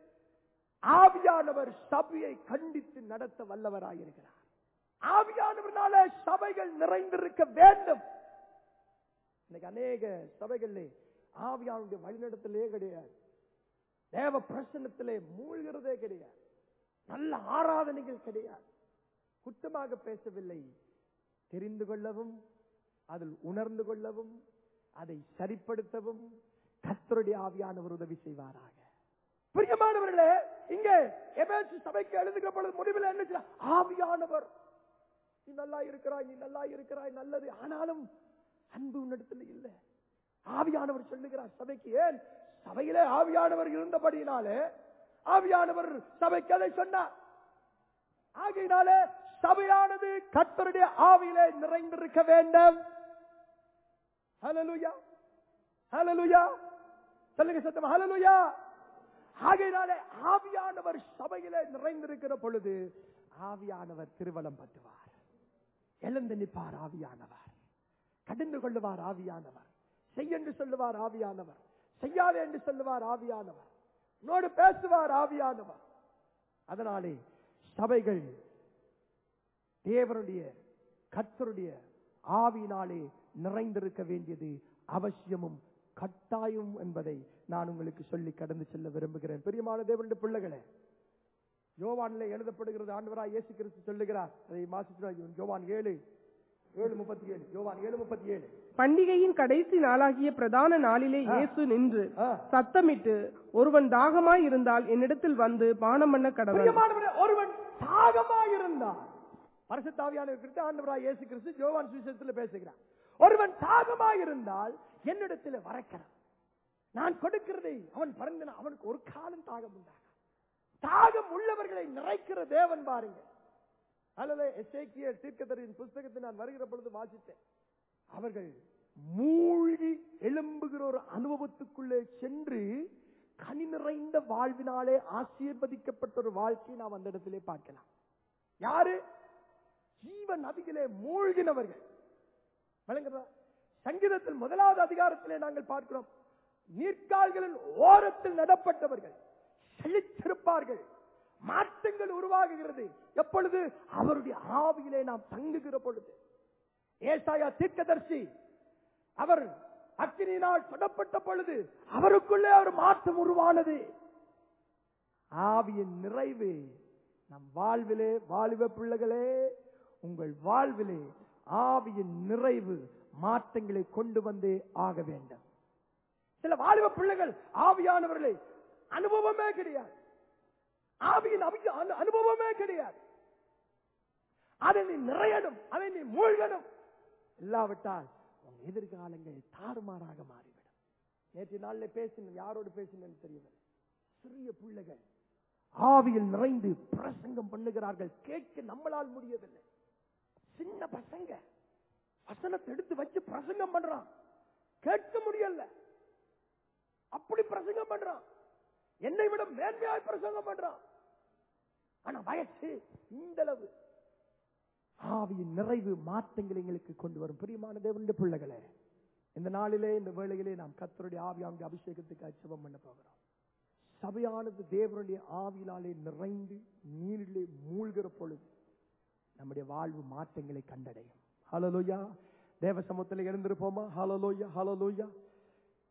ஆவியானவர் சபையை கண்டித்து நடத்த வல்லவராயிருக்கிறார் ஆவியானவர்னால சபைகள் நிறைந்திருக்க வேண்டும் இன்னைக்கு அநேக சபைகளிலே ஆவியானுடைய வழிநடத்தலே கிடையாது தேவ பிரசன்னத்திலே மூழ்கிறதே கிடையாது நல்ல ஆராதனைகள் கிடையாது குற்றமாக பேசவில்லை தெரிந்து கொள்ளவும் அதில் உணர்ந்து கொள்ளவும் அதை சரிப்படுத்தவும் கர்த்தருடைய ஆவியானவர் உதவி செய்வாராக பிரியமானவர்களே இங்கே எபேசு சபைக்கு எழுதுகிற பொழுது முடிவில் என்ன செய்ய ஆவியானவர் நீ நல்லா இருக்கிறாய் நீ நல்லா இருக்கிறாய் நல்லது ஆனாலும் அன்பு உன்னிடத்தில் இல்லை ஆவியானவர் சொல்லுகிறார் சபைக்கு ஏன் சபையிலே ஆவியானவர் இருந்தபடியினாலே ஆவியானவர் சபைக்கு அதை சொன்னார் ஆகையினாலே சபையானது கர்த்தருடைய ஆவியிலே நிறைந்திருக்க வேண்டும் ஹalleluya ஹalleluya சொல்லுங்க சத்தமா ஹalleluya ஆகையினாலே ஆவியானவர் சபையிலே நிறைந்திருக்கிற பொழுது ஆவியானவர் திருவலம் பட்டுவார் எழுந்து நிற்பார் ஆவியானவர் கடிந்து கொள்ளுவார் ஆவியானவர் செய் என்று சொல்லுவார் ஆவியானவர் செய்யாதே என்று சொல்லுவார் ஆவியானவர் உன்னோடு பேசுவார் ஆவியானவர் அதனாலே சபைகள் தேவனுடைய கர்த்தருடைய ஆவியினாலே நிறைந்திருக்க வேண்டியது அவசியமும் கட்டாயம் என்பதை நான் உங்களுக்கு சொல்லி கடந்து செல்ல விரும்புகிறேன் பெரியமான தேவனுடைய பிள்ளைகளே யோவானிலே எழுதப்படுகிறது ஆண்டவராய் இயேசு கிறிஸ்து சொல்லுகிறார் அதை மாசித்து யோவான் ஏழு ஏழு முப்பத்தி ஏழு யோவான் ஏழு முப்பத்தி ஏழு பண்டிகையின் கடைசி நாளாகிய பிரதான நாளிலே இயேசு நின்று ஆ. சத்தமிட்டு ஒருவன் தாகமாய் இருந்தால் என்னிடத்தில் வந்து பானம் பண்ண கடவன் பிரியமானவரே, ஒருவன் தாகமாயிருந்தான் பரிசுத்தாவியானவர் கிறிஸ்து ஆண்டவராய் இயேசு கிறிஸ்து யோவான் சுவிசேஷத்தில் பேசுகிறார் ஒருவன் தாகமாயிருந்தால் என்னிடத்தில் வரக்கிறான் நான் கொடுக்கிறதை அவன் பறந்தின அவனுக்கு ஒரு காலம் தாகம் உண்டாக தாகம் உள்ளவர்களை நிறைக்கிற தேவன் பாருங்க அல்லது எசேக்கிய தீர்க்கதரின் புஸ்தகத்தை நான் வருகிற பொழுது வாசித்தேன் அவர்கள் மூழ்கி எழும்புகிற ஒரு அனுபவத்துக்குள்ளே சென்று கனி நிறைந்த வாழ்வினாலே ஆசீர்வதிக்கப்பட்ட ஒரு வாழ்க்கையை நாம் அந்த இடத்திலே பார்க்கலாம் யாரு ஜீவ நதியிலே மூழ்கினவர்கள் விளங்குதா சங்கீதத்தில் முதலாவது அதிகாரத்திலே நாங்கள் பார்க்கிறோம் நீர்க்கால்களின் ஓரத்தில் நடப்பட்டவர்கள் செழித்திருப்பார்கள் மாற்றங்கள் உருவாகுகிறது எப்பொழுது அவருடைய ஆவியிலே நாம் தங்குகிற பொழுது ஏசாயா தீர்க்கதரிசி அவர் அக்கினியினால் சுடப்பட்ட பொழுது அவருக்குள்ளே ஒரு மாற்றம் உருவானது ஆவியின் நிறைவு நம் வாழ்விலே வாலிப பிள்ளைகளே உங்கள் வாழ்விலே ஆவியின் நிறைவு மாற்றங்களை கொண்டு வந்தே ஆக வேண்டும் சில வாலிப பிள்ளைகள் ஆவியானவர்களே அனுபவமே கிடையாது ஆவியின் அவி- அனு- அனுபவமே கிடையாது அதை நீ நிறையணும் அதை நீ மூழ்கணும் இல்லாவிட்டால் உன் எதிர்காலங்கள் தாறுமாறாக மாறிவிடும் நேற்று நாள்ல பேசினேன் யாரோடு பேசினேன்னு தெரியவில்லை சிறிய பிள்ளைகள் ஆவியில் நிறைந்து பிரசங்கம் பண்ணுகிறார்கள் கேட்க நம்மளால் முடியவில்லை சின்ன பசங்க வசனத்தை எடுத்து வச்சு பிரசங்கம் பண்றான் கேட்க முடியல அப்படி பிரசங்கம் பண்றான் என்னை விட மேன்மையாய் பிரசங்கம் பண்றான் ஆனா வயசு இந்த அளவு ஆவியின் நிறைவு மாற்றங்கள் எங்களுக்கு கொண்டு வரும் பிரியமான தேவனுடைய பிள்ளைகளே இந்த நாளிலே இந்த வேளையிலே நாம் கர்த்தருடைய ஆவியாங்க அபிஷேகத்துக்கு அச்சபம் பண்ண போகிறோம் சபையானது தேவனுடைய ஆவியினாலே நிறைந்து நீரிலே மூழ்கிற பொழுது நம்முடைய வாழ்வு மாற்றங்களை கண்டடையும் ஹalleluya தேவ சமூகத்தில் இருந்திருப்போமா ஹalleluya ஹalleluya